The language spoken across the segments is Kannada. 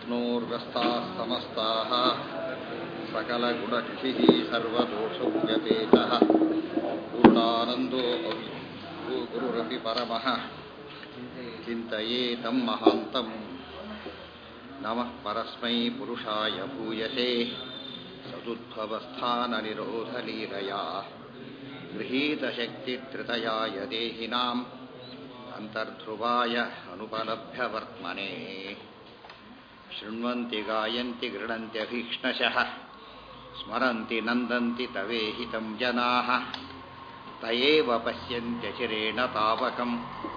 विष्णोर्व्यस्ताः समस्ताः सकलगुणक्षिः सर्वदोषव्यपेतः पूर्णानन्दो गुरुरपि परमः चिन्तयेतं महान्तम् नमः परस्मै पुरुषाय भूयसे सदुद्भवस्थाननिरोधलीलया गृहीतशक्तित्रितयाय देहिनाम् अन्तर्ध्रुवाय अनुपलभ्यवर्त्मने शृण्वन्ति गायन्ति गृह्णन्त्यभीक्ष्णशः स्मरन्ति नन्दन्ति तवेहितं जनाः त एव पश्यन्त्यचिरेण तावकम्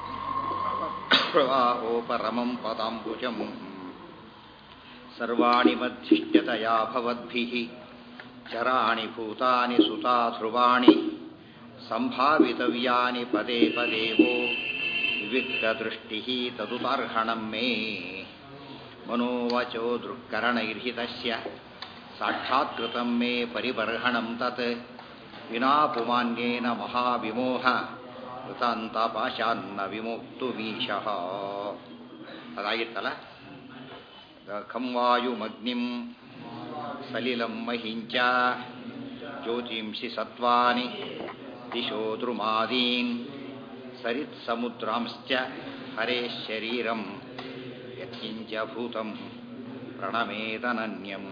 प्रवाहोपरमं पदाम्बुजम् सर्वाणि मध्यिष्यतया भवद्भिः चराणि भूतानि सुता ध्रुवाणि सम्भावितव्यानि पदे पदे वो विविक्तदृष्टिः तदुतार्हणं मे मनोवचो दृक्करणैर्हितस्य साक्षात्कृतं मे परिबर्हणं तत् विना पुमान्येन महाविमोह कृतान्तपाशान्न विमुक्तुमीशः ಅದಾಗಿತ್ತಲ್ಲ ಖಂ ವಾಯುಮಗ್ನಿಂ ಸಲಿಲಂ ಮಹಿಂಚ ಜ್ಯೋತಿಂಷಿ ಸತ್ವಾನಿ ದಿಶೋ ದ್ರುಮಾದೀನ್ ಸರಿತ್ಸಮುದ್ರಾಂಶ್ಚ ಹರೇ ಶರೀರಂ ಯತ್ಕಿಂಚ ಭೂತಂ ಪ್ರಣಮೇದನನ್ಯಂ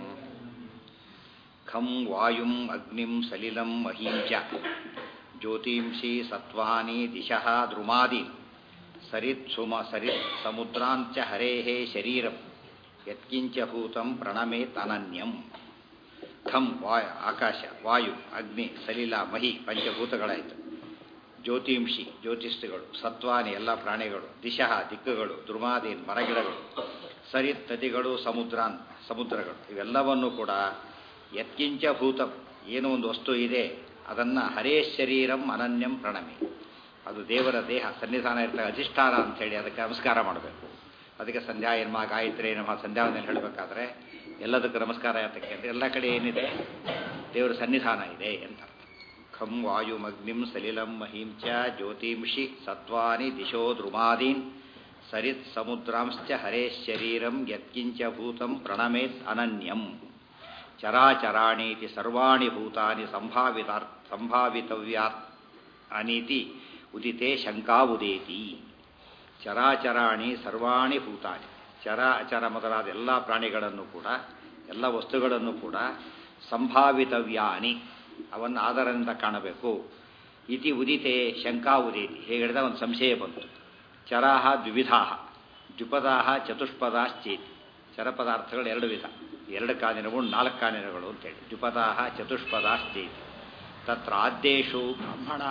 ಖಂ ವಾಯುಂ ಅಗ್ನಿಂ ಸಲಿಲಂ ಮಹೀಂಚ ಜ್ಯೋತಿಂಷಿ ಸತ್ವಾನಿ ದಿಶಃ ದ್ರುಮಾದೀನ್ ಸರಿತ್ ಸುಮ ಸರಿತ್ ಸಮುದ್ರಾಂಚ ಹರೇಃ ಶರೀರಂ ಯತ್ಕಿಂಚ ಭೂತಂ ಪ್ರಣಮೇತ್ ಅನನ್ಯಂ ಖಂ ವಾಯು ಆಕಾಶ ವಾಯು ಅಗ್ನಿ ಸಲಿಲ ಮಹಿ ಪಂಚಭೂತಗಳಾಯಿತು ಜ್ಯೋತಿಂಷಿ ಜ್ಯೋತಿಷ್ಠಿಗಳು ಸತ್ವಾನಿ ಎಲ್ಲ ಪ್ರಾಣಿಗಳು ದಿಶಃ ದಿಕ್ಕುಗಳು ದ್ರುಮಾದೀನ್ ಮರಗಿಡಗಳು ಸರಿತ್ ನದಿಗಳು ಸಮುದ್ರಾನ್ ಸಮುದ್ರಗಳು ಇವೆಲ್ಲವನ್ನು ಕೂಡ ಯತ್ಕಿಂಚ ಭೂತಂ ಏನೋ ಒಂದು ವಸ್ತು ಇದೆ ಅದನ್ನು ಹರೇ ಶರೀರಂ ಅನನ್ಯಂ ಪ್ರಣಮಿ ಅದು ದೇವರ ದೇಹ ಸನ್ನಿಧಾನ ಇರ್ತಕ್ಕ ಅಧಿಷ್ಠಾನ ಅಂಥೇಳಿ ಅದಕ್ಕೆ ನಮಸ್ಕಾರ ಮಾಡಬೇಕು ಅದಕ್ಕೆ ಸಂಧ್ಯಾ ಎನ್ಮ ಗಾಯತ್ರಿ ನಮ ಸಂಧ್ಯಾವಂದನೆ ಹೇಳಬೇಕಾದ್ರೆ ಎಲ್ಲದಕ್ಕೂ ನಮಸ್ಕಾರ ಯಾತಕ್ಕೆ ಅಂದರೆ ಎಲ್ಲ ಕಡೆ ಏನಿದೆ ದೇವರ ಸನ್ನಿಧಾನ ಇದೆ ಅಂತ ಖಂ ವಾಯುಮಗ್ನಿಂ ಸಲಿಲಂ ಮಹೀಂಚ ಜ್ಯೋತಿಂಷಿ ಸತ್ವಾನಿ ದಿಶೋ ದ್ರುಮಾದೀನ್ ಸರಿತ್ ಸಮುದ್ರಾಂಶ್ಚ ಹರೇ ಶರೀರಂ ಯತ್ಕಿಂಚ ಭೂತಂ ಪ್ರಣಮೇತ್ ಅನನ್ಯಂ ಚರಾಚರಾಣೀತಿ ಸರ್ವಾಣಿ ಭೂತಾನಿ ಸಂಭಾವಿತಾರ್ ಸಂಭಾವಿತವ್ಯಾತ್ ಅನೀತಿ ಉದಿತೆ ಶಂಕಾ ಉದೇತಿ ಚರಾಚರಾಣಿ ಸರ್ವಾಣಿ ಭೂತಾನಿ ಚರ ಅಚರ ಮೊದಲಾದ ಎಲ್ಲ ಪ್ರಾಣಿಗಳನ್ನು ಕೂಡ ಎಲ್ಲ ವಸ್ತುಗಳನ್ನು ಕೂಡ ಸಂಭಾವಿತವ್ಯಾನಿ ಅವನ್ನು ಆಧಾರದಿಂದ ಕಾಣಬೇಕು ಇತಿ ಉದಿತೆ ಶಂಕಾ ಉದೇತಿ ಹೇಳಿದ ಒಂದು ಸಂಶಯ ಬಂತು ಚರಾಹ ದ್ವಿವಿಧಾ ದ್ವಿಪದಾಹ ಚತುಷ್ಪದಾಶ್ಚೇತಿ ಚರ ಪದಾರ್ಥಗಳು ಎರಡು ವಿಧ ಎರಡು ಕಾನಿನಗಳು ನಾಲ್ಕು ಕಾನಿನಗಳು ಅಂತೇಳಿ ದ್ವಿಪದಾಹ ಚತುಷ್ಪದಾಶ್ಚೇತಿ ತತ್ರ ಆದ್ದೇಶು ಬ್ರಾಹ್ಮಣ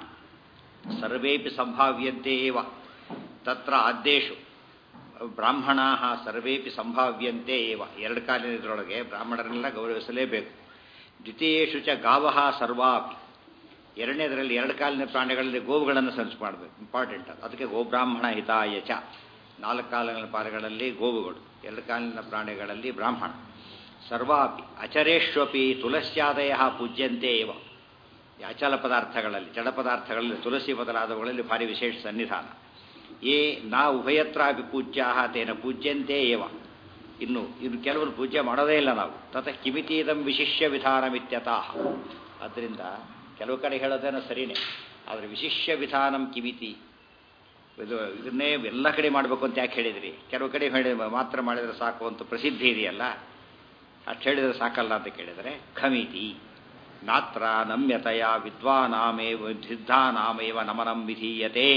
ಸರ್ವೇಪಿ ಸಂಭಾವ್ಯಂತೆ ಏವ ತತ್ರ ಆದ್ದೇಶು ಬ್ರಾಹ್ಮಣಾ ಸರ್ವೇಪಿ ಸಂಭಾವ್ಯಂತೆ ಏವ ಎರಡು ಕಾಲಿನದರೊಳಗೆ ಬ್ರಾಹ್ಮಣರನ್ನೆಲ್ಲ ಗೌರವಿಸಲೇಬೇಕು ದ್ವಿತೀಯೇಶು ಚ ಗಾವಹ ಸರ್ವಾಪಿ ಎರಡನೇದರಲ್ಲಿ ಎರಡು ಕಾಲಿನ ಪ್ರಾಣಿಗಳಲ್ಲಿ ಗೋವುಗಳನ್ನು ಸರ್ಚ್ ಮಾಡಬೇಕು ಇಂಪಾರ್ಟೆಂಟ್ ಅದು ಅದಕ್ಕೆ ಗೋಬ್ರಾಹ್ಮಣ ಹಿತಾಯ ಚ ನಾಲ್ಕು ಕಾಲಿನ ಪ್ರಾಣಿಗಳಲ್ಲಿ ಗೋವುಗಳು ಎರಡು ಕಾಲಿನ ಪ್ರಾಣಿಗಳಲ್ಲಿ ಬ್ರಾಹ್ಮಣ ಸರ್ವಾಪಿ ಅಚರೇಶ್ವಪಿ ತುಳಸ್ಯಾದಯ ಪೂಜ್ಯಂತೆ ಏವ ಅಚಲ ಪದಾರ್ಥಗಳಲ್ಲಿ ಜಡ ಪದಾರ್ಥಗಳಲ್ಲಿ ತುಳಸಿ ಮೊದಲಾದವುಗಳಲ್ಲಿ ಭಾರಿ ವಿಶೇಷ ಸನ್ನಿಧಾನ ಏ ನಾ ಉಭಯತ್ರಾಪಿ ಪೂಜ್ಯ ತೇನ ಪೂಜ್ಯಂತೆ ಏವ ಇನ್ನು ಇನ್ನು ಕೆಲವರು ಪೂಜೆ ಮಾಡೋದೇ ಇಲ್ಲ ನಾವು ತತ ಕಿಮಿತೀದಂ ವಿಶಿಷ್ಯ ವಿಧಾನಮಿತ್ಯತಃ ಆದ್ದರಿಂದ ಕೆಲವು ಕಡೆ ಹೇಳೋದೇನೋ ಸರಿನೇ ಆದರೆ ವಿಶಿಷ್ಯ ವಿಧಾನಂ ಕಿಮಿತಿ ಇದು ಇದನ್ನೇ ಎಲ್ಲ ಕಡೆ ಮಾಡಬೇಕು ಅಂತ ಯಾಕೆ ಹೇಳಿದ್ರಿ ಕೆಲವು ಕಡೆ ಹೇಳಿ ಮಾತ್ರ ಮಾಡಿದರೆ ಸಾಕು ಅಂತ ಪ್ರಸಿದ್ಧಿ ಇದೆಯಲ್ಲ ಅಷ್ಟು ಹೇಳಿದರೆ ಸಾಕಲ್ಲ ಅಂತ ಕೇಳಿದರೆ ಖಮಿತಿ ನಾತ್ರ ನಮ್ಯತೆಯ ವಿದ್ವಾನಾಮೇವ ಸಿದ್ಧಾನಾಮೇವ ನಮನಂ ವಿಧೀಯತೆ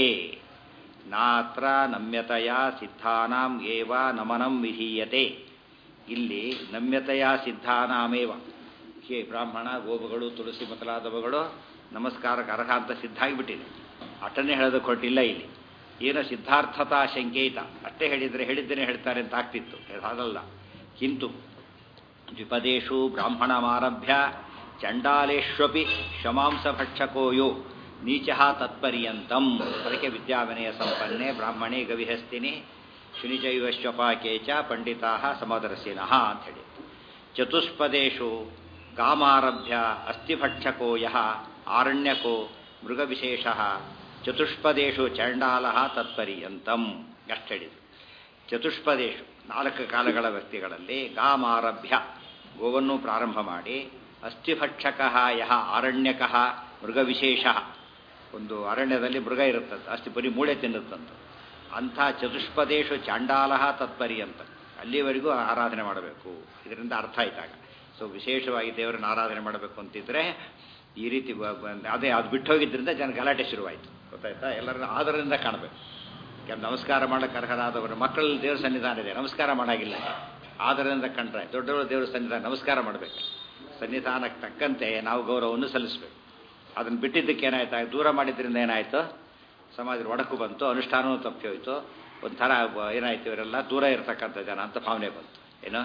ನಾತ್ರ ನಮ್ಯತೆಯ ಸಿದ್ಧಾನಾಂ ಏವ ನಮನಂ ವಿಧೀಯತೆ ಇಲ್ಲಿ ನಮ್ಯತೆಯ ಸಿದ್ಧಾನಾಮೇವ ಹೇ ಬ್ರಾಹ್ಮಣ ಗೋವುಗಳು ತುಳಸಿ ಮೊದಲಾದವುಗಳು ನಮಸ್ಕಾರಕ್ಕೆ ಅರ್ಹ ಅಂತ ಸಿದ್ಧ ಆಗಿಬಿಟ್ಟಿದೆ ಅಟ್ಟನ್ನೇ ಹೇಳೋದಕ್ಕೆ ಹೊರಟಿಲ್ಲ ಇಲ್ಲಿ ಏನೋ ಸಿದ್ಧಾರ್ಥತಾ ಶಂಕೇತ ಅಷ್ಟೇ ಹೇಳಿದರೆ ಹೇಳಿದ್ದೇನೆ ಹೇಳ್ತಾರೆ ಅಂತ ಆಗ್ತಿತ್ತು ಅದಲ್ಲ ಕಿಂತು ದ್ವಿಪದೇಶು ಬ್ರಾಹ್ಮಣಮಾರಭ್ಯ ಚಂಡಾಲೇಶ್ವಪಿ ಶಮಾಂಸ ಭಕ್ಷಕೋ ಯೋ ನೀಚ ತತ್ಪರ್ಯಂತಂ ಅದಕ್ಕೆ ವಿದ್ಯಾವಿನಯ ಸಂಪನ್ನೆ ಬ್ರಾಹ್ಮಣೇ ಗವಿಹಸ್ತಿನಿ ಶುನಿಚೈವಶ್ವಪಾಕೆ ಚ ಪಂಡಿತಾ ಸಮದರ್ಶಿನಃ ಅಂಥೇಳಿ ಚತುಷ್ಪದೇಶು ಕಾಮಾರಭ್ಯ ಅಸ್ಥಿಭಕ್ಷಕೋ ಯಹ ಆರಣ್ಯಕೋ ಮೃಗವಿಶೇಷ ಚತುಷ್ಪದೇಶು ಚಂಡಾಲ ತತ್ಪರ್ಯಂತಂ ಅಷ್ಟು ಹೇಳಿದ್ರು ಚತುಷ್ಪದೇಶು ನಾಲ್ಕು ಕಾಲಗಳ ವ್ಯಕ್ತಿಗಳಲ್ಲಿ ಗಾಮಾರಭ್ಯ ಗೋವನ್ನು ಪ್ರಾರಂಭ ಮಾಡಿ ಅಸ್ಥಿಭಕ್ಷಕ ಯಹ ಅರಣ್ಯಕ ಮೃಗವಿಶೇಷ ಒಂದು ಅರಣ್ಯದಲ್ಲಿ ಮೃಗ ಇರುತ್ತದೆ ಅಸ್ಥಿ ಬರೀ ಮೂಳೆ ತಿನ್ನುತ್ತಂತ ಅಂಥ ಚತುಷ್ಪದೇಶು ಚಾಂಡಾಲ ತತ್ಪರ್ಯಂತ ಅಲ್ಲಿವರೆಗೂ ಆರಾಧನೆ ಮಾಡಬೇಕು ಇದರಿಂದ ಅರ್ಥ ಆಯ್ತಾಗ ಸೊ ವಿಶೇಷವಾಗಿ ದೇವರನ್ನ ಆರಾಧನೆ ಮಾಡಬೇಕು ಅಂತಿದ್ರೆ ಈ ರೀತಿ ಬ- ಬ- ಅದೇ ಅದು ಬಿಟ್ಟು ಹೋಗಿದ್ದರಿಂದ ಜನ ಗಲಾಟೆ ಶುರುವಾಯಿತು ಗೊತ್ತಾಯ್ತಾ ಎಲ್ಲರನ್ನ ಆದರದಿಂದ ಕಾಣಬೇಕು ಯಾಕಂದ್ರೆ ನಮಸ್ಕಾರ ಮಾಡಕ್ಕೆ ಅರ್ಹರಾದವರು ಮಕ್ಕಳಲ್ಲಿ ದೇವ್ರ ಸನ್ನಿಧಾನ ಇದೆ ನಮಸ್ಕಾರ ಮಾಡಾಗಿಲ್ಲ ಆದರದಿಂದ ಕಂಡ್ರೆ ದೊಡ್ಡವರು ದೇವ್ರ ಸನ್ನಿಧಾನ ನಮಸ್ಕಾರ ಮಾಡಬೇಕು ಸನ್ನಿಧಾನಕ್ಕೆ ತಕ್ಕಂತೆ ನಾವು ಗೌರವವನ್ನು ಸಲ್ಲಿಸಬೇಕು ಅದನ್ನು ಬಿಟ್ಟಿದ್ದಕ್ಕೆ ಏನಾಯ್ತು ದೂರ ಮಾಡಿದ್ರಿಂದ ಏನಾಯಿತು ಸಮಾಜದ ಒಡಕು ಬಂತು ಅನುಷ್ಠಾನವೂ ತಪ್ಪಿ ಹೋಯಿತು ಒಂಥರ ಬ- ಏನಾಯ್ತು ಇವರೆಲ್ಲ ದೂರ ಇರತಕ್ಕಂಥ ಜನ ಅಂತ ಭಾವನೆ ಬಂತು ಏನು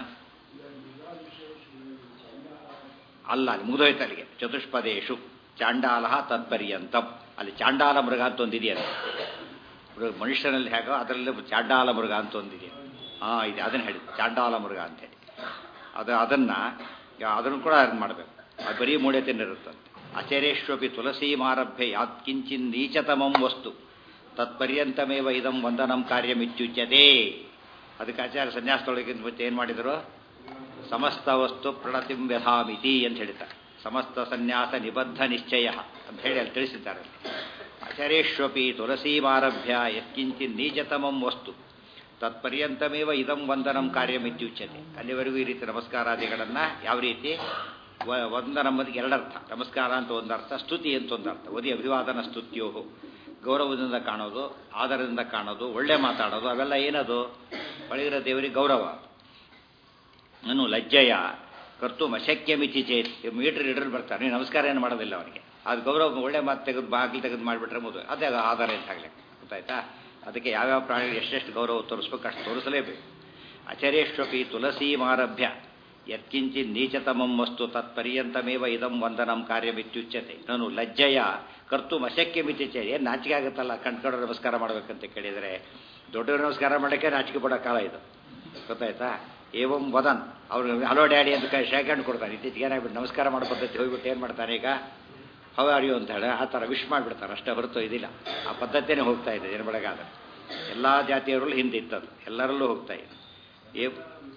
ಅಲ್ಲ ಅಲ್ಲಿ ಮುಗಿದೋಯ್ತು ಅಲ್ಲಿಗೆ ಚತುಷ್ಪದೇಶು ಚಾಂಡಾಲ ತತ್ಪರ್ಯಂತಂ ಅಲ್ಲಿ ಚಾಂಡಾಲ ಮೃಗ ಅಂತ ಒಂದಿದೆಯಲ್ಲ ಮೃಗ ಮನುಷ್ಯನಲ್ಲಿ ಹೇಗೋ ಅದರಲ್ಲಿ ಚಾಂಡಾಲ ಮೃಗ ಅಂತ ಒಂದಿದೆ ಹಾಂ ಇದೆ ಅದನ್ನು ಹೇಳಿ ಚಾಂಡಾಲ ಮೃಗ ಅಂತೇಳಿ ಅದು ಅದನ್ನು ಅದನ್ನು ಕೂಡ ಅದನ್ನು ಮಾಡಬೇಕು ಅದು ಬರೀ ಮೂಳೆ ತಿನ್ನಿರುತ್ತಂತೆ ಆಚಾರ್ಯೇಶ್ವಪಿ ತುಳಸಿ ಮಾರಭ್ಯ ಯಾತ್ಕಿಂಚಿನ್ ನೀಚತಮಂ ವಸ್ತು ತತ್ಪರ್ಯಂತಮೇವ ಇದಂ ವಂದನಂ ಕಾರ್ಯಮಿತ್ಯುಚ್ಯತೆ ಅದಕ್ಕೆ ಆಚಾರ್ಯ ಸನ್ಯಾಸದೊಳಗಿಂತ ಮುಂಚೆ ಏನು ಮಾಡಿದರು ಸಮಸ್ತ ವಸ್ತು ಪ್ರಣತಿಂ ವ್ಯಧಾಮಿತಿ ಅಂತ ಹೇಳ್ತಾರೆ ಸಮಸ್ತ ಸನ್ಯಾಸ ನಿಬದ್ಧ ನಿಶ್ಚಯ ಅಂತ ಹೇಳಿ ಅಲ್ಲಿ ತಿಳಿಸಿದ್ದಾರೆ ಅಲ್ಲಿ. ಆಚಾರ್ಯೇಶ್ವಪಿ ತುಳಸೀಮಾರಭ್ಯ ಯತ್ಕಿಂಚಿನ್ ನೀಚತಮಂ ವಸ್ತು ತತ್ಪರ್ಯಂತಮೇವ ಇದಂ ವಂದನಂ ಕಾರ್ಯಮಿತ್ಯುಚ್ಯತೆ ಅಲ್ಲಿವರೆಗೂ ಈ ರೀತಿ ನಮಸ್ಕಾರಾದಿಗಳನ್ನು ಯಾವ ರೀತಿ ವ- ವಂದನಂ ಅದಕ್ಕೆ ಎರಡರ್ಥ ನಮಸ್ಕಾರ ಅಂತ ಒಂದರ್ಥ ಸ್ತುತಿ ಅಂತ ಒಂದರ್ಥ ಒದಿ ಅಭಿವಾದನ ಸ್ತುತ್ಯೋ ಗೌರವದಿಂದ ಕಾಣೋದು ಆದರದಿಂದ ಕಾಣೋದು ಒಳ್ಳೆ ಮಾತಾಡೋದು ಅವೆಲ್ಲ ಏನದು ಒಳಗಿರೋ ದೇವರಿಗೆ ಗೌರವ ನಾನು ಲಜ್ಜೆಯ ಕರ್ತು ಅಶಕ್ಯ ಮಿತಿ ಚೇತ್ ಮೀಟರ್ ಇಡ್ರಲ್ಲಿ ಬರ್ತಾನೆ ನೀವು ನಮಸ್ಕಾರ ಏನು ಮಾಡೋದಿಲ್ಲ ಅವನಿಗೆ ಅದು ಗೌರವ ಒಳ್ಳೆ ಮಾತು ತೆಗೆದು ಬಾಗಿಲು ತೆಗೆದು ಮಾಡಿಬಿಟ್ರೆ ಮುದು ಅದೇ ಅದು ಆಧಾರ ಅಂತ ಆಗಲಿ ಗೊತ್ತಾಯ್ತಾ ಅದಕ್ಕೆ ಯಾವ್ಯಾವ ಪ್ರಾಣಿಗಳು ಎಷ್ಟೆಷ್ಟು ಗೌರವ ತೋರಿಸ್ಬೇಕು ಅಷ್ಟು ತೋರಿಸಲೇಬೇಕು ಆಚಾರ್ಯೇಶ್ವಪಿ ತುಳಸಿ ಮಾರಭ್ಯ ಯತ್ಕಿಂಚಿನ್ ನೀಚತಮಂ ವಸ್ತು ತತ್ಪರ್ಯಂತಮೇವ ಇದಂ ವಂದನಂ ಕಾರ್ಯಮಿತ್ಯುಚ್ಯತೆ ನಾನು ಲಜ್ಜೆಯ ಕರ್ತು ಅಶಕ್ಯ ಮಿತಿ ಚೇ ಏನು ನಾಚಿಕೆ ಆಗುತ್ತಲ್ಲ ಕಣ್ಕಡೆ ನಮಸ್ಕಾರ ಮಾಡ್ಬೇಕಂತ ಕೇಳಿದರೆ ದೊಡ್ಡವರು ನಮಸ್ಕಾರ ಮಾಡೋಕ್ಕೆ ನಾಚಿಕೆ ಪಡೋ ಕಾಲ ಇದು ಗೊತ್ತಾಯ್ತಾ ಏವಂ ವದನ್ ಅವ್ರು ಹಲೋ ಡ್ಯಾಡಿ ಅಂತ ಕೈ ಶೇಕ್ ಹ್ಯಾಂಡ್ ಕೊಡ್ತಾರೆ ಇತ್ತೀಚೆಗೆ ಏನಾಗ್ಬಿಟ್ಟು ನಮಸ್ಕಾರ ಮಾಡೋ ಪದ್ಧತಿ ಹೋಗ್ಬಿಟ್ಟು ಏನು ಮಾಡ್ತಾನೆ ಈಗ ಹೌ ಆರ್ ಯು ಅಂತ ಹೇಳಿ ಆ ಥರ ವಿಶ್ ಮಾಡಿಬಿಡ್ತಾರೆ ಅಷ್ಟೇ ಹೊರತು ಇದಿಲ್ಲ ಆ ಪದ್ಧತಿನೇ ಹೋಗ್ತಾ ಇದೆ ಏನು ಬೆಳಗಾದ್ರೆ ಎಲ್ಲ ಜಾತಿಯವರಲ್ಲೂ ಹಿಂದೆ ಇತ್ತದು ಎಲ್ಲರಲ್ಲೂ ಹೋಗ್ತಾ ಇದೆ ಏ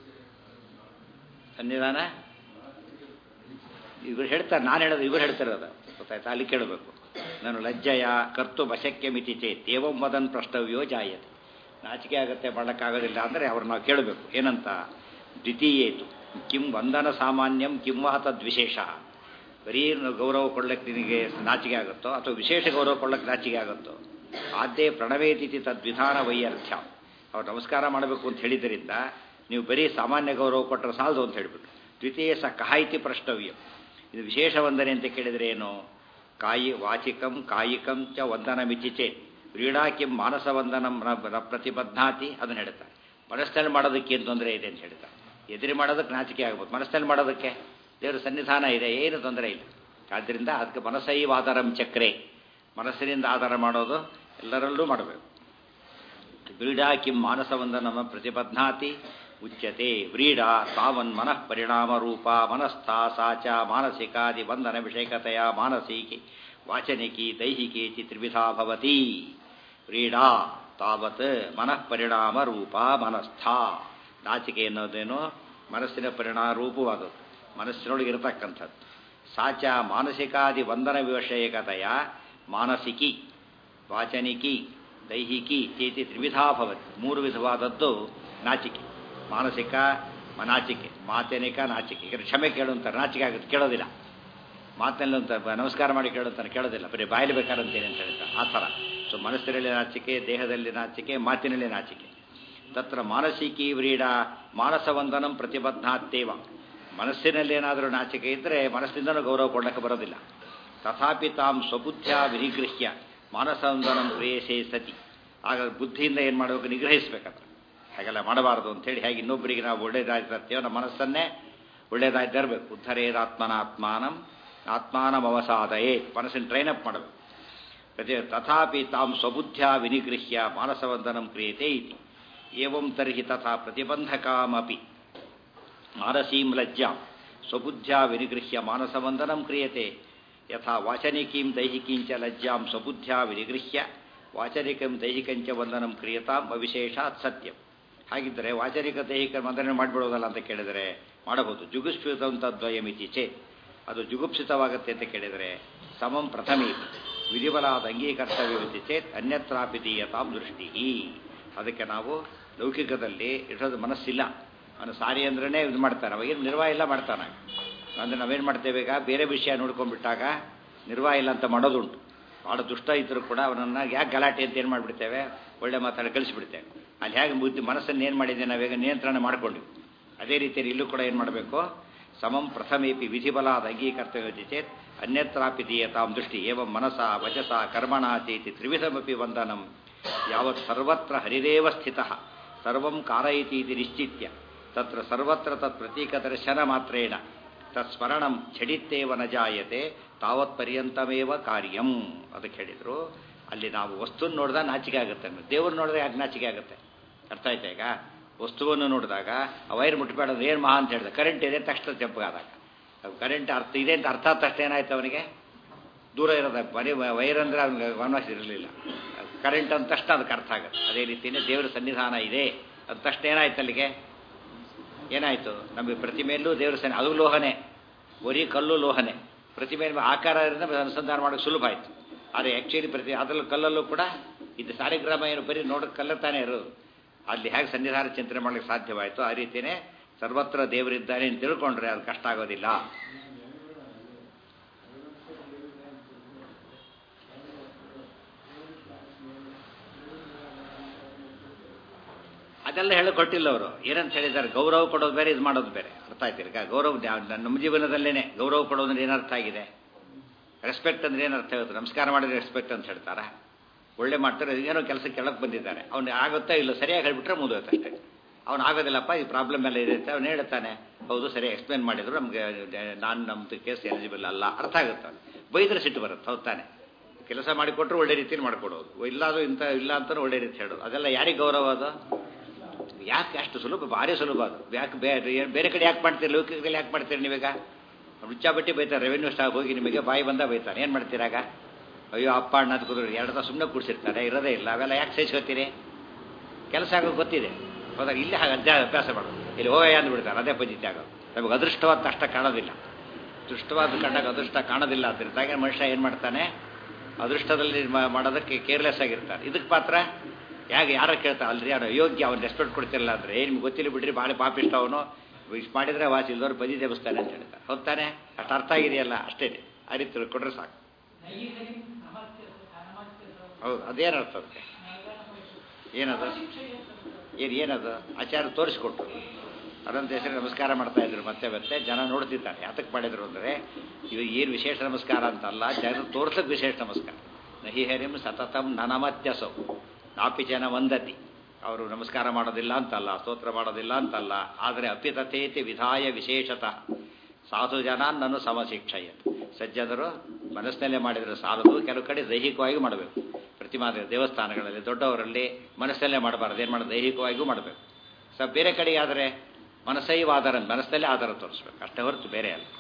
ಸನ್ನಿಧಾನ ಇವ್ರು ಹೇಳ್ತಾರೆ ನಾನು ಹೇಳೋದು ಇವ್ರು ಹೇಳ್ತಿರೋದು ಗೊತ್ತಾಯ್ತಾ ಅಲ್ಲಿ ಕೇಳಬೇಕು ನಾನು ಲಜ್ಜಯ ಕರ್ತು ಅಶಕ್ಯ ಮಿತಿ ಚೇತ್ ಏವಂ ವದನ್ ಪ್ರಷ್ಟವ್ಯೋ ಜಾಯತೆ ನಾಚಿಕೆ ಆಗುತ್ತೆ ಮಾಡೋಕ್ಕಾಗೋದಿಲ್ಲ ಅಂದರೆ ಅವ್ರು ನಾವು ಕೇಳಬೇಕು ಏನಂತ ದ್ವಿತೀಯೇತು ಕಿಂ ವಂದನ ಸಾಮಾನ್ಯಂ ಕಿಂ ವಹ ತದ್ವಿಶೇಷ ಬರೀ ಗೌರವ ಕೊಡ್ಲಿಕ್ಕೆ ನಿನಗೆ ನಾಚಿಕೆ ಆಗುತ್ತೋ ಅಥವಾ ವಿಶೇಷ ಗೌರವ ಕೊಡ್ಲಿಕ್ಕೆ ನಾಚಿಕೆ ಆಗುತ್ತೋ ಆದ್ಯೇ ಪ್ರಣವೇತಿಥಿ ತದ್ವಿಧಾನ ವೈಯರ್ಥ್ಯ ಅವ್ರು ನಮಸ್ಕಾರ ಮಾಡಬೇಕು ಅಂತ ಹೇಳಿದ್ದರಿಂದ ನೀವು ಬರೀ ಸಾಮಾನ್ಯ ಗೌರವ ಕೊಟ್ಟರೆ ಸಾಲದು ಅಂತ ಹೇಳಿಬಿಟ್ಟು ದ್ವಿತೀಯ ಸ ಕಹಾಯಿತಿ ಪ್ರಷ್ಟವ್ಯ ಇದು ವಿಶೇಷ ವಂದನೆ ಅಂತ ಕೇಳಿದರೆ ಏನು ಕಾಯಿ ವಾಚಿಕಂ ಕಾಯಿಕಂ ಚ ವಂದನ ಮಿತಿ ಚೇತ್ ಕ್ರೀಡಾ ಕಿಂ ಮಾನಸ ವಂದನಂ ನ- ನ ಪ್ರತಿಬದ್ಧಾತಿ ಅದನ್ನು ಹೇಳ್ತಾರೆ ಮನಸ್ಸಲ್ಲಿ ಮಾಡೋದಕ್ಕೆ ಏನು ತೊಂದರೆ ಇದೆ ಅಂತ ಹೇಳ್ತಾರೆ ಎದುರು ಮಾಡೋದಕ್ಕೆ ನಾಚಿಕೆ ಆಗ್ಬೋದು ಮನಸ್ಸಲ್ಲಿ ಮಾಡೋದಕ್ಕೆ ದೇವರ ಸನ್ನಿಧಾನ ಇದೆ ಏನು ತೊಂದರೆ ಇಲ್ಲ ಆದ್ದರಿಂದ ಅದಕ್ಕೆ ಮನಸೈವಾದರಂ ಚಕ್ರೆ ಮನಸ್ಸಿನಿಂದ ಆಧಾರ ಮಾಡೋದು ಎಲ್ಲರಲ್ಲೂ ಮಾಡಬೇಕು ವ್ರೀಡಾ ಕಿಂ ಮಾನಸವಂದನಮ ಪ್ರತಿಬಧ್ನಾತಿ ಉಚ್ಯತೆ ವ್ರೀಡಾ ತಾವನ್ ಮನಃ ಪರಿಣಾಮ ರೂಪ ಮನಸ್ಥ ಸಾಚ ಮಾನಸಿಕಾದಿ ಬಂಧನ ವಿಷಯಕತೆಯ ಮಾನಸಿಕಿ ವಾಚನಿಕಿ ದೈಹಿಕಿ ಚಿ ತ್ರಿವಿಧಾ ಭವತಿ ವ್ರೀಡಾ ತಾವತ್ ಮನಃ ಪರಿಣಾಮ ರೂಪ ಮನಸ್ಥ ನಾಚಿಕೆ ಎನ್ನುವುದೇನು ಮನಸ್ಸಿನ ಪರಿಣಾಮ ರೂಪವಾದದ್ದು ಮನಸ್ಸಿನೊಳಗೆ ಇರತಕ್ಕಂಥದ್ದು ಸಾಚ ಮಾನಸಿಕಾದಿ ವಂದನ ವಿಷಯಕತೆಯ ಮಾನಸಿಕಿ ವಾಚನಿಕಿ ದೈಹಿಕಿ ಚೇತಿ ತ್ರಿವಿಧಾ ಭವತಿ ಮೂರು ವಿಧವಾದದ್ದು ನಾಚಿಕೆ ಮಾನಸಿಕ ನಾಚಿಕೆ ಮಾತನಿಕ ನಾಚಿಕೆ ಈಗ ಕ್ಷಮೆ ಕೇಳು ಅಂತಾರೆ ನಾಚಿಕೆ ಆಗುತ್ತೆ ಕೇಳೋದಿಲ್ಲ ಮಾತಿನಲ್ಲಿ ಅಂತ ನಮಸ್ಕಾರ ಮಾಡಿ ಕೇಳುತ್ತಾರೆ ಕೇಳೋದಿಲ್ಲ ಬರೀ ಬಾಯಲ್ಲಿ ಬೇಕಾರಂತೇನೆ ಅಂತ ಹೇಳ್ತಾರೆ ಆ ಥರ ಸೊ ಮನಸ್ಸಿನಲ್ಲಿ ನಾಚಿಕೆ ದೇಹದಲ್ಲಿ ನಾಚಿಕೆ ಮಾತಿನಲ್ಲಿ ನಾಚಿಕೆ ತತ್ರ ಮಾನಸಿಕಿ ವ್ರೀಡ ಮಾನಸವಂದನಂ ಪ್ರತಿಬದ್ಧಾತ್ತೇವ ಮನಸ್ಸಿನಲ್ಲಿ ಏನಾದರೂ ನಾಚಿಕೆ ಇದ್ದರೆ ಮನಸ್ಸಿಂದನೂ ಗೌರವ ಕೊಡಕ್ಕೆ ಬರೋದಿಲ್ಲ ತಥಾಪಿ ತಾಂ ಸ್ವಬುದ್ಧ್ಯ ವಿನಿಗೃಹ್ಯ ಮಾನಸವಂದನಂ ಕ್ರಿಯಸೇ ಸತಿ ಆಗ ಬುದ್ಧಿಯಿಂದ ಏನು ಮಾಡಬೇಕು ನಿಗ್ರಹಿಸಬೇಕಂತ ಹಾಗೆಲ್ಲ ಮಾಡಬಾರದು ಅಂತೇಳಿ ಹೇಗೆ ಇನ್ನೊಬ್ಬರಿಗೆ ನಾವು ಒಳ್ಳೇದಾಗಿರ್ತೇವೆ ನಮ್ಮ ಮನಸ್ಸನ್ನೇ ಒಳ್ಳೇದಾಗಿ ತರಬೇಕು ಉದ್ಧರೇದಾತ್ಮನ ಆತ್ಮಾನಂ ಆತ್ಮಾನಂ ಅವಸಾದಯೇ ಮನಸ್ಸಿನ ಟ್ರೈನ್ ಅಪ್ ಮಾಡಬೇಕು ಪ್ರತಿ ತಥಾಪಿ ತಾಂ ಸ್ವಬುದ್ಧ್ಯ ವಿನಿಗೃಹ್ಯ ಮಾನಸವಂದನಂ ಕ್ರಿಯತೆ ಇತಿ ಏವಂ ತರ್ಹಿ ತಥಾ ಪ್ರತಿಬಂಧಕಾಮಪಿ ಮಾನಸೀಂ ಲಜ್ಜಾಂ ಸ್ವಬುದ್ಧ್ಯ ವಿನಿಗೃಹ್ಯ ಮಾನಸವಂದನಂ ಕ್ರಿಯತೆ ಯಥಾ ವಾಚನಿಕೀಂ ದೈಹಿಕೀಂಚ ಲಜ್ಜಾಂ ಸ್ವಬುದ್ಧ್ಯ ವಿನಿಗೃಹ್ಯ ವಾಚನಿಕಂ ದೈಹಿಕಂಚ ವಂದನಂ ಕ್ರಿಯತಾಂ ಅವಿಶೇಷಾತ್ ಸತ್ಯಂ ಹಾಗಿದ್ದರೆ ವಾಚನಿಕ ದೈಹಿಕ ವಂದನೆ ಮಾಡಿಬಿಡೋದಲ್ಲ ಅಂತ ಕೇಳಿದರೆ ಮಾಡಬಹುದು ಜುಗುಪ್ಸಿತಂತ ದ್ವಯಮಿತಿ ಚೇತ್ ಅದು ಜುಗುಪ್ಸಿತವಾಗುತ್ತೆ ಅಂತ ಕೇಳಿದರೆ ಸಮಂ ಪ್ರಥಮಿ ವಿಧಿಬಲಾದ ಅಂಗೀಕರ್ತವ್ಯವಿತಿ ಚೇತ್ ಅನ್ಯತ್ರಾಪಿ ದೀಯತಾಂ ದೃಷ್ಟಿ ಅದಕ್ಕೆ ನಾವು ಲೌಕಿಕದಲ್ಲಿ ಇರೋದು ಮನಸ್ಸಿಲ್ಲ ಅವನು ಸಾರಿ ಅಂದ್ರೇ ಇದು ಮಾಡ್ತಾನೆ ಅವಾಗೇನು ನಿರ್ವಾಹ ಇಲ್ಲ ಮಾಡ್ತಾನೆ ಅಂದರೆ ನಾವೇನು ಮಾಡ್ತೇವೆ ಈಗ ಬೇರೆ ವಿಷಯ ನೋಡ್ಕೊಂಡ್ಬಿಟ್ಟಾಗ ನಿರ್ವಾಹ ಇಲ್ಲ ಅಂತ ಮಾಡೋದುಂಟು ಭಾಳ ದುಷ್ಟ ಇದ್ದರೂ ಕೂಡ ಅವನನ್ನು ಯಾಕೆ ಗಲಾಟೆ ಅಂತ ಏನು ಮಾಡಿಬಿಡ್ತೇವೆ ಒಳ್ಳೆ ಮಾತಾಡಿ ಕಳಿಸಿಬಿಡ್ತೇವೆ ಅಲ್ಲಿ ಹೇಗೆ ಬುದ್ಧಿ ಮನಸ್ಸನ್ನು ಏನು ಮಾಡಿದ್ದೇವೆ ನಾವೀಗ ನಿಯಂತ್ರಣ ಮಾಡಿಕೊಂಡಿವಿ ಅದೇ ರೀತಿಯಲ್ಲಿ ಇಲ್ಲೂ ಕೂಡ ಏನು ಮಾಡಬೇಕು ಸಮಂ ಪ್ರಥಮೇಪಿ ವಿಧಿಬಲಾದ ಅಂಗೀಕರ್ತವ್ಯ ಚೇತ್ ಅನ್ಯತ್ರಾಪಿ ದೀಯತಾಂ ದೃಷ್ಟಿ ಏವಂ ಮನಸ ವಚಸ ಕರ್ಮಣ ಚೇತಿ ತ್ರಿವಿಧಮಪಿ ವಂದನಂ ಯಾವತ್ ಸರ್ವತ್ರ ಹರಿರೇವ ಸ್ಥಿತ ಸರ್ವಂ ಕಾರಯತಿ ಇದು ನಿಶ್ಚಿತ್ಯ ತತ್ರ ಸರ್ವತ್ರ ತತ್ ಪ್ರತೀಕ ದರ್ಶನ ಮಾತ್ರೇಣ ತತ್ಸ್ಮರಣಂ ಛಡಿತ್ತೇವ ನ ಜಾಯತೆ ತಾವತ್ ಪರ್ಯಂತಮೇವ ಕಾರ್ಯಂ ಅದಕ್ಕೆ ಹೇಳಿದರು ಅಲ್ಲಿ ನಾವು ವಸ್ತುನ ನೋಡಿದಾಗ ನಾಚಿಕೆ ಆಗುತ್ತೆ ದೇವ್ರು ನೋಡಿದ್ರೆ ಯಾಕೆ ನಾಚಿಕೆ ಆಗುತ್ತೆ ಅರ್ಥ ಆಯ್ತಾ ಈಗ ವಸ್ತುವನ್ನು ನೋಡಿದಾಗ ಆ ವೈರ್ ಮುಟ್ಬೇಡೋದು ಏನು ಮಹಾ ಅಂತ ಹೇಳಿದೆ ಕರೆಂಟ್ ಇದೆ ತಕ್ಷಣ ತೆಪ್ಪಗಾದಾಗ ಕರೆಂಟ್ ಅರ್ಥ ಇದೆ ಅಂತ ಅರ್ಥ ಆದ ತಕ್ಷಣ ಏನಾಯ್ತು ಅವನಿಗೆ ದೂರ ಇರೋದ ಬರೀ ವೈರ್ ಅಂದರೆ ಅವ್ನಿಗೆ ಗಮನ ಇರಲಿಲ್ಲ ಕರೆಂಟ್ ಅಂದ ತಕ್ಷಣ ಅದಕ್ಕೆ ಅರ್ಥ ಆಗುತ್ತೆ ಅದೇ ರೀತಿಯೇ ದೇವರ ಸನ್ನಿಧಾನ ಇದೆ ಅಂದ ತಕ್ಷಣ ಏನಾಯ್ತು ಅಲ್ಲಿಗೆ ಏನಾಯಿತು ನಮಗೆ ಪ್ರತಿಮೆಯಲ್ಲೂ ದೇವರ ಸನ್ನಿ ಅದು ಲೋಹನೆ ಬರೀ ಕಲ್ಲು ಲೋಹನೆ ಪ್ರತಿಮೆ ಆಕಾರ ಅನುಸಂಧಾನ ಮಾಡೋಕ್ಕೆ ಸುಲಭ ಆಯಿತು ಆದರೆ ಆ್ಯಕ್ಚುಲಿ ಪ್ರತಿ ಅದರಲ್ಲೂ ಕಲ್ಲಲ್ಲೂ ಕೂಡ ಇದು ಸಾರಿಗ್ರಾಮ ಏನು ಬರೀ ನೋಡೋಕೆ ಕಲ್ಲ ತಾನೇ ಇರೋದು ಅಲ್ಲಿ ಹೇಗೆ ಸನ್ನಿಧಾನ ಚಿಂತನೆ ಮಾಡಲಿಕ್ಕೆ ಸಾಧ್ಯವಾಯಿತು ಆ ರೀತಿಯೇ ಸರ್ವತ್ರ ದೇವರಿದ್ದಾನೆ ಅಂತ ತಿಳ್ಕೊಂಡ್ರೆ ಅದು ಕಷ್ಟ ಆಗೋದಿಲ್ಲ ಅದೆಲ್ಲ ಹೇಳಿಕೊಟ್ಟಿಲ್ಲ ಅವರು ಏನಂತ ಹೇಳಿದ್ದಾರೆ ಗೌರವ ಕೊಡೋದು ಬೇರೆ ಇದು ಮಾಡೋದು ಬೇರೆ ಅರ್ಥ ಆಯ್ತು ಈಗ ಗೌರವ ನಮ್ಮ ಜೀವನದಲ್ಲೇನೆ ಗೌರವ ಕೊಡೋದ್ರೆ ಏನರ್ಥ ಆಗಿದೆ ರೆಸ್ಪೆಕ್ಟ್ ಅಂದ್ರೆ ಏನರ್ಥ ಆಗುತ್ತೆ ನಮಸ್ಕಾರ ಮಾಡಿದ್ರೆ ರೆಸ್ಪೆಕ್ಟ್ ಅಂತ ಹೇಳ್ತಾರ ಒಳ್ಳೆ ಮಾಡ್ತಾರೆ ಏನೋ ಕೆಲಸ ಕೆಳಕ್ಕೆ ಬಂದಿದ್ದಾರೆ ಅವ್ನು ಆಗುತ್ತಾ ಇಲ್ಲ ಸರಿಯಾಗಿ ಹೇಳ್ಬಿಟ್ರೆ ಮುಗಿದೋಯ್ತು ಅಷ್ಟೇ ಅವ್ನು ಆಗೋದಿಲ್ಲಪ್ಪ ಈ ಪ್ರಾಬ್ಲಮ್ ಎಲ್ಲ ಇದೆ ಅಂತ ಅವ್ನು ಹೇಳ್ತಾನೆ ಹೌದು ಸರಿ ಎಕ್ಸ್ಪ್ಲೇನ್ ಮಾಡಿದ್ರು ನಮಗೆ ನಾನು ನಮ್ಮದು ಕೇಸ್ ಎಲಿಜಿಬಲ್ ಅಲ್ಲ ಅರ್ಥ ಆಗುತ್ತೆ ಅವ್ನು ಬೈದ್ರೆ ಸಿಟ್ಟು ಬರುತ್ತೆ ಹೌದಾನೆ ಕೆಲಸ ಮಾಡಿಕೊಟ್ರು ಒಳ್ಳೆ ರೀತಿಯಲ್ಲಿ ಮಾಡಿಕೊಡೋದು ಇಲ್ಲ ಅದು ಇಂಥ ಇಲ್ಲ ಅಂತಲೂ ಒಳ್ಳೆ ರೀತಿ ಹೇಳೋದು ಅದೆಲ್ಲ ಯಾರಿಗೆ ಗೌರವ ಅದು ಯಾಕೆ ಅಷ್ಟು ಸುಲಭ ಭಾರಿ ಸುಲಭ ಅದು ಯಾಕೆ ಬೇರೆ ಬೇರೆ ಕಡೆ ಯಾಕೆ ಮಾಡ್ತೀರಿ ಲೌಕಿಕದಲ್ಲಿ ಯಾಕೆ ಮಾಡ್ತೀರಿ ನೀವೀಗ ಬಟ್ಟಿ ಬೈತಾರೆ ರೆವೆನ್ಯೂ ಸ್ಟಾಫ್ ಹೋಗಿ ನಿಮಗೆ ಬಾಯಿ ಬಂದ ಬೈತಾರೆ ಏನು ಮಾಡ್ತೀರಾಗ ಅಯ್ಯೋ ಅಪ್ಪ ಅಣ್ಣ ಅಂತ ಕುದುರೆ ಎರಡು ತಾಸು ಸುಮ್ಮನೆ ಕೂಡಿಸಿರ್ತಾರೆ ಇರೋದೇ ಇಲ್ಲ ಅವೆಲ್ಲ ಯಾಕೆ ಸಹಿಸ್ಕೊತೀರಿ ಕೆಲಸ ಆಗೋದು ಗೊತ್ತಿದೆ ಹೋದಾಗ ಇಲ್ಲಿ ಹಾಗೆ ಅಜ್ಜ ಅಭ್ಯಾಸ ಮಾಡೋದು ಇಲ್ಲಿ ಹೋಗಯ್ಯ ಅಂದ್ಬಿಡ್ತಾರೆ ಅದೇ ಪದ್ಧತಿ ಆಗೋದು ನಮಗೆ ಅದೃಷ್ಟವಾದ ಅಷ್ಟ ಕಾಣೋದಿಲ್ಲ ದೃಷ್ಟವಾದ ಕಂಡಾಗ ಅದೃಷ್ಟ ಕಾಣೋದಿಲ್ಲ ಅದರಿಂದಾಗೆ ಮನುಷ್ಯ ಏನು ಮಾಡ್ತಾನೆ ಅದೃಷ್ಟದಲ್ಲಿ ಮಾಡೋದಕ್ಕೆ ಕೇರ್ಲೆಸ್ ಆಗಿರ್ತಾರೆ ಇದಕ್ಕೆ ಮಾತ್ರ ಯಾಕೆ ಯಾರ ಕೇಳ್ತಾರೆ ಅಲ್ರಿ ಯಾರು ಯೋಗ್ಯ ಅವ್ನು ರೆಸ್ಪೆಕ್ಟ್ ಕೊಡ್ತಿರಲ್ಲ ಅಂದರೆ ಏನು ನಿಮ್ಗೆ ಗೊತ್ತಿಲ್ಲ ಬಿಡ್ರಿ ಭಾಳ ಪಾಪಿಷ್ಟ ಅವನು ಇಷ್ಟು ಮಾಡಿದರೆ ವಾಸಿ ಇಲ್ದವ್ರು ಬದಿ ದೇವಸ್ಥಾನ ಅಂತ ಹೇಳ್ತಾರೆ ಹೌದಾನೆ ಅಷ್ಟು ಅರ್ಥ ಆಗಿದೆಯಲ್ಲ ಅಷ್ಟೇ ಆ ರೀತಿ ತಿಳ್ಕೊಂಡ್ರೆ ಸಾಕು ಹೌದು ಅದೇನರ್ಥ ಅದಕ್ಕೆ ಏನದು ಏನು ಏನದು ಆಚಾರ್ಯ ತೋರಿಸ್ಕೊಟ್ರು ಅದೊಂದು ಹೆಸರು ನಮಸ್ಕಾರ ಮಾಡ್ತಾ ಇದ್ರು ಮತ್ತೆ ಮತ್ತೆ ಜನ ನೋಡ್ತಿದ್ದಾರೆ ಯಾತಕ್ಕೆ ಮಾಡಿದ್ರು ಅಂದರೆ ಇವು ಏನು ವಿಶೇಷ ನಮಸ್ಕಾರ ಅಂತಲ್ಲ ಜನ ತೋರ್ಸಕ್ಕೆ ವಿಶೇಷ ನಮಸ್ಕಾರ ನಹಿ ಹರಿಂ ಸತತಂ ನನಮತ್ಯಸೌ ನಾಪಿ ಜನ ವಂದತಿ ಅವರು ನಮಸ್ಕಾರ ಮಾಡೋದಿಲ್ಲ ಅಂತಲ್ಲ ಸ್ತೋತ್ರ ಮಾಡೋದಿಲ್ಲ ಅಂತಲ್ಲ ಆದರೆ ಅಪಿತಥೇತಿ ವಿಧಾಯ ವಿಶೇಷತಃ ಸಾಧು ಜನ ನನ್ನ ಸಮಶಿಕ್ಷಯ ಸಜ್ಜದರು ಮನಸ್ಸಿನಲ್ಲೇ ಮಾಡಿದರೆ ಸಾಲದು ಕೆಲವು ಕಡೆ ದೈಹಿಕವಾಗಿ ಮಾಡಬೇಕು ಪ್ರತಿಮಾ ದೇವಸ್ಥಾನಗಳಲ್ಲಿ ದೊಡ್ಡವರಲ್ಲಿ ಮನಸ್ಸಲ್ಲೇ ಮಾಡಬಾರ್ದು ಏನು ಮಾಡೋದು ದೈಹಿಕವಾಗಿಯೂ ಮಾಡಬೇಕು ಸ ಬೇರೆ ಕಡೆ ಆದರೆ ಮನಸ್ಸೈವ ಆಧಾರ ಮನಸ್ಸಲ್ಲೇ ಆಧಾರ ತೋರಿಸ್ಬೇಕು ಅಷ್ಟೇ ಹೊರತು ಬೇರೆ ಅಲ್ಲ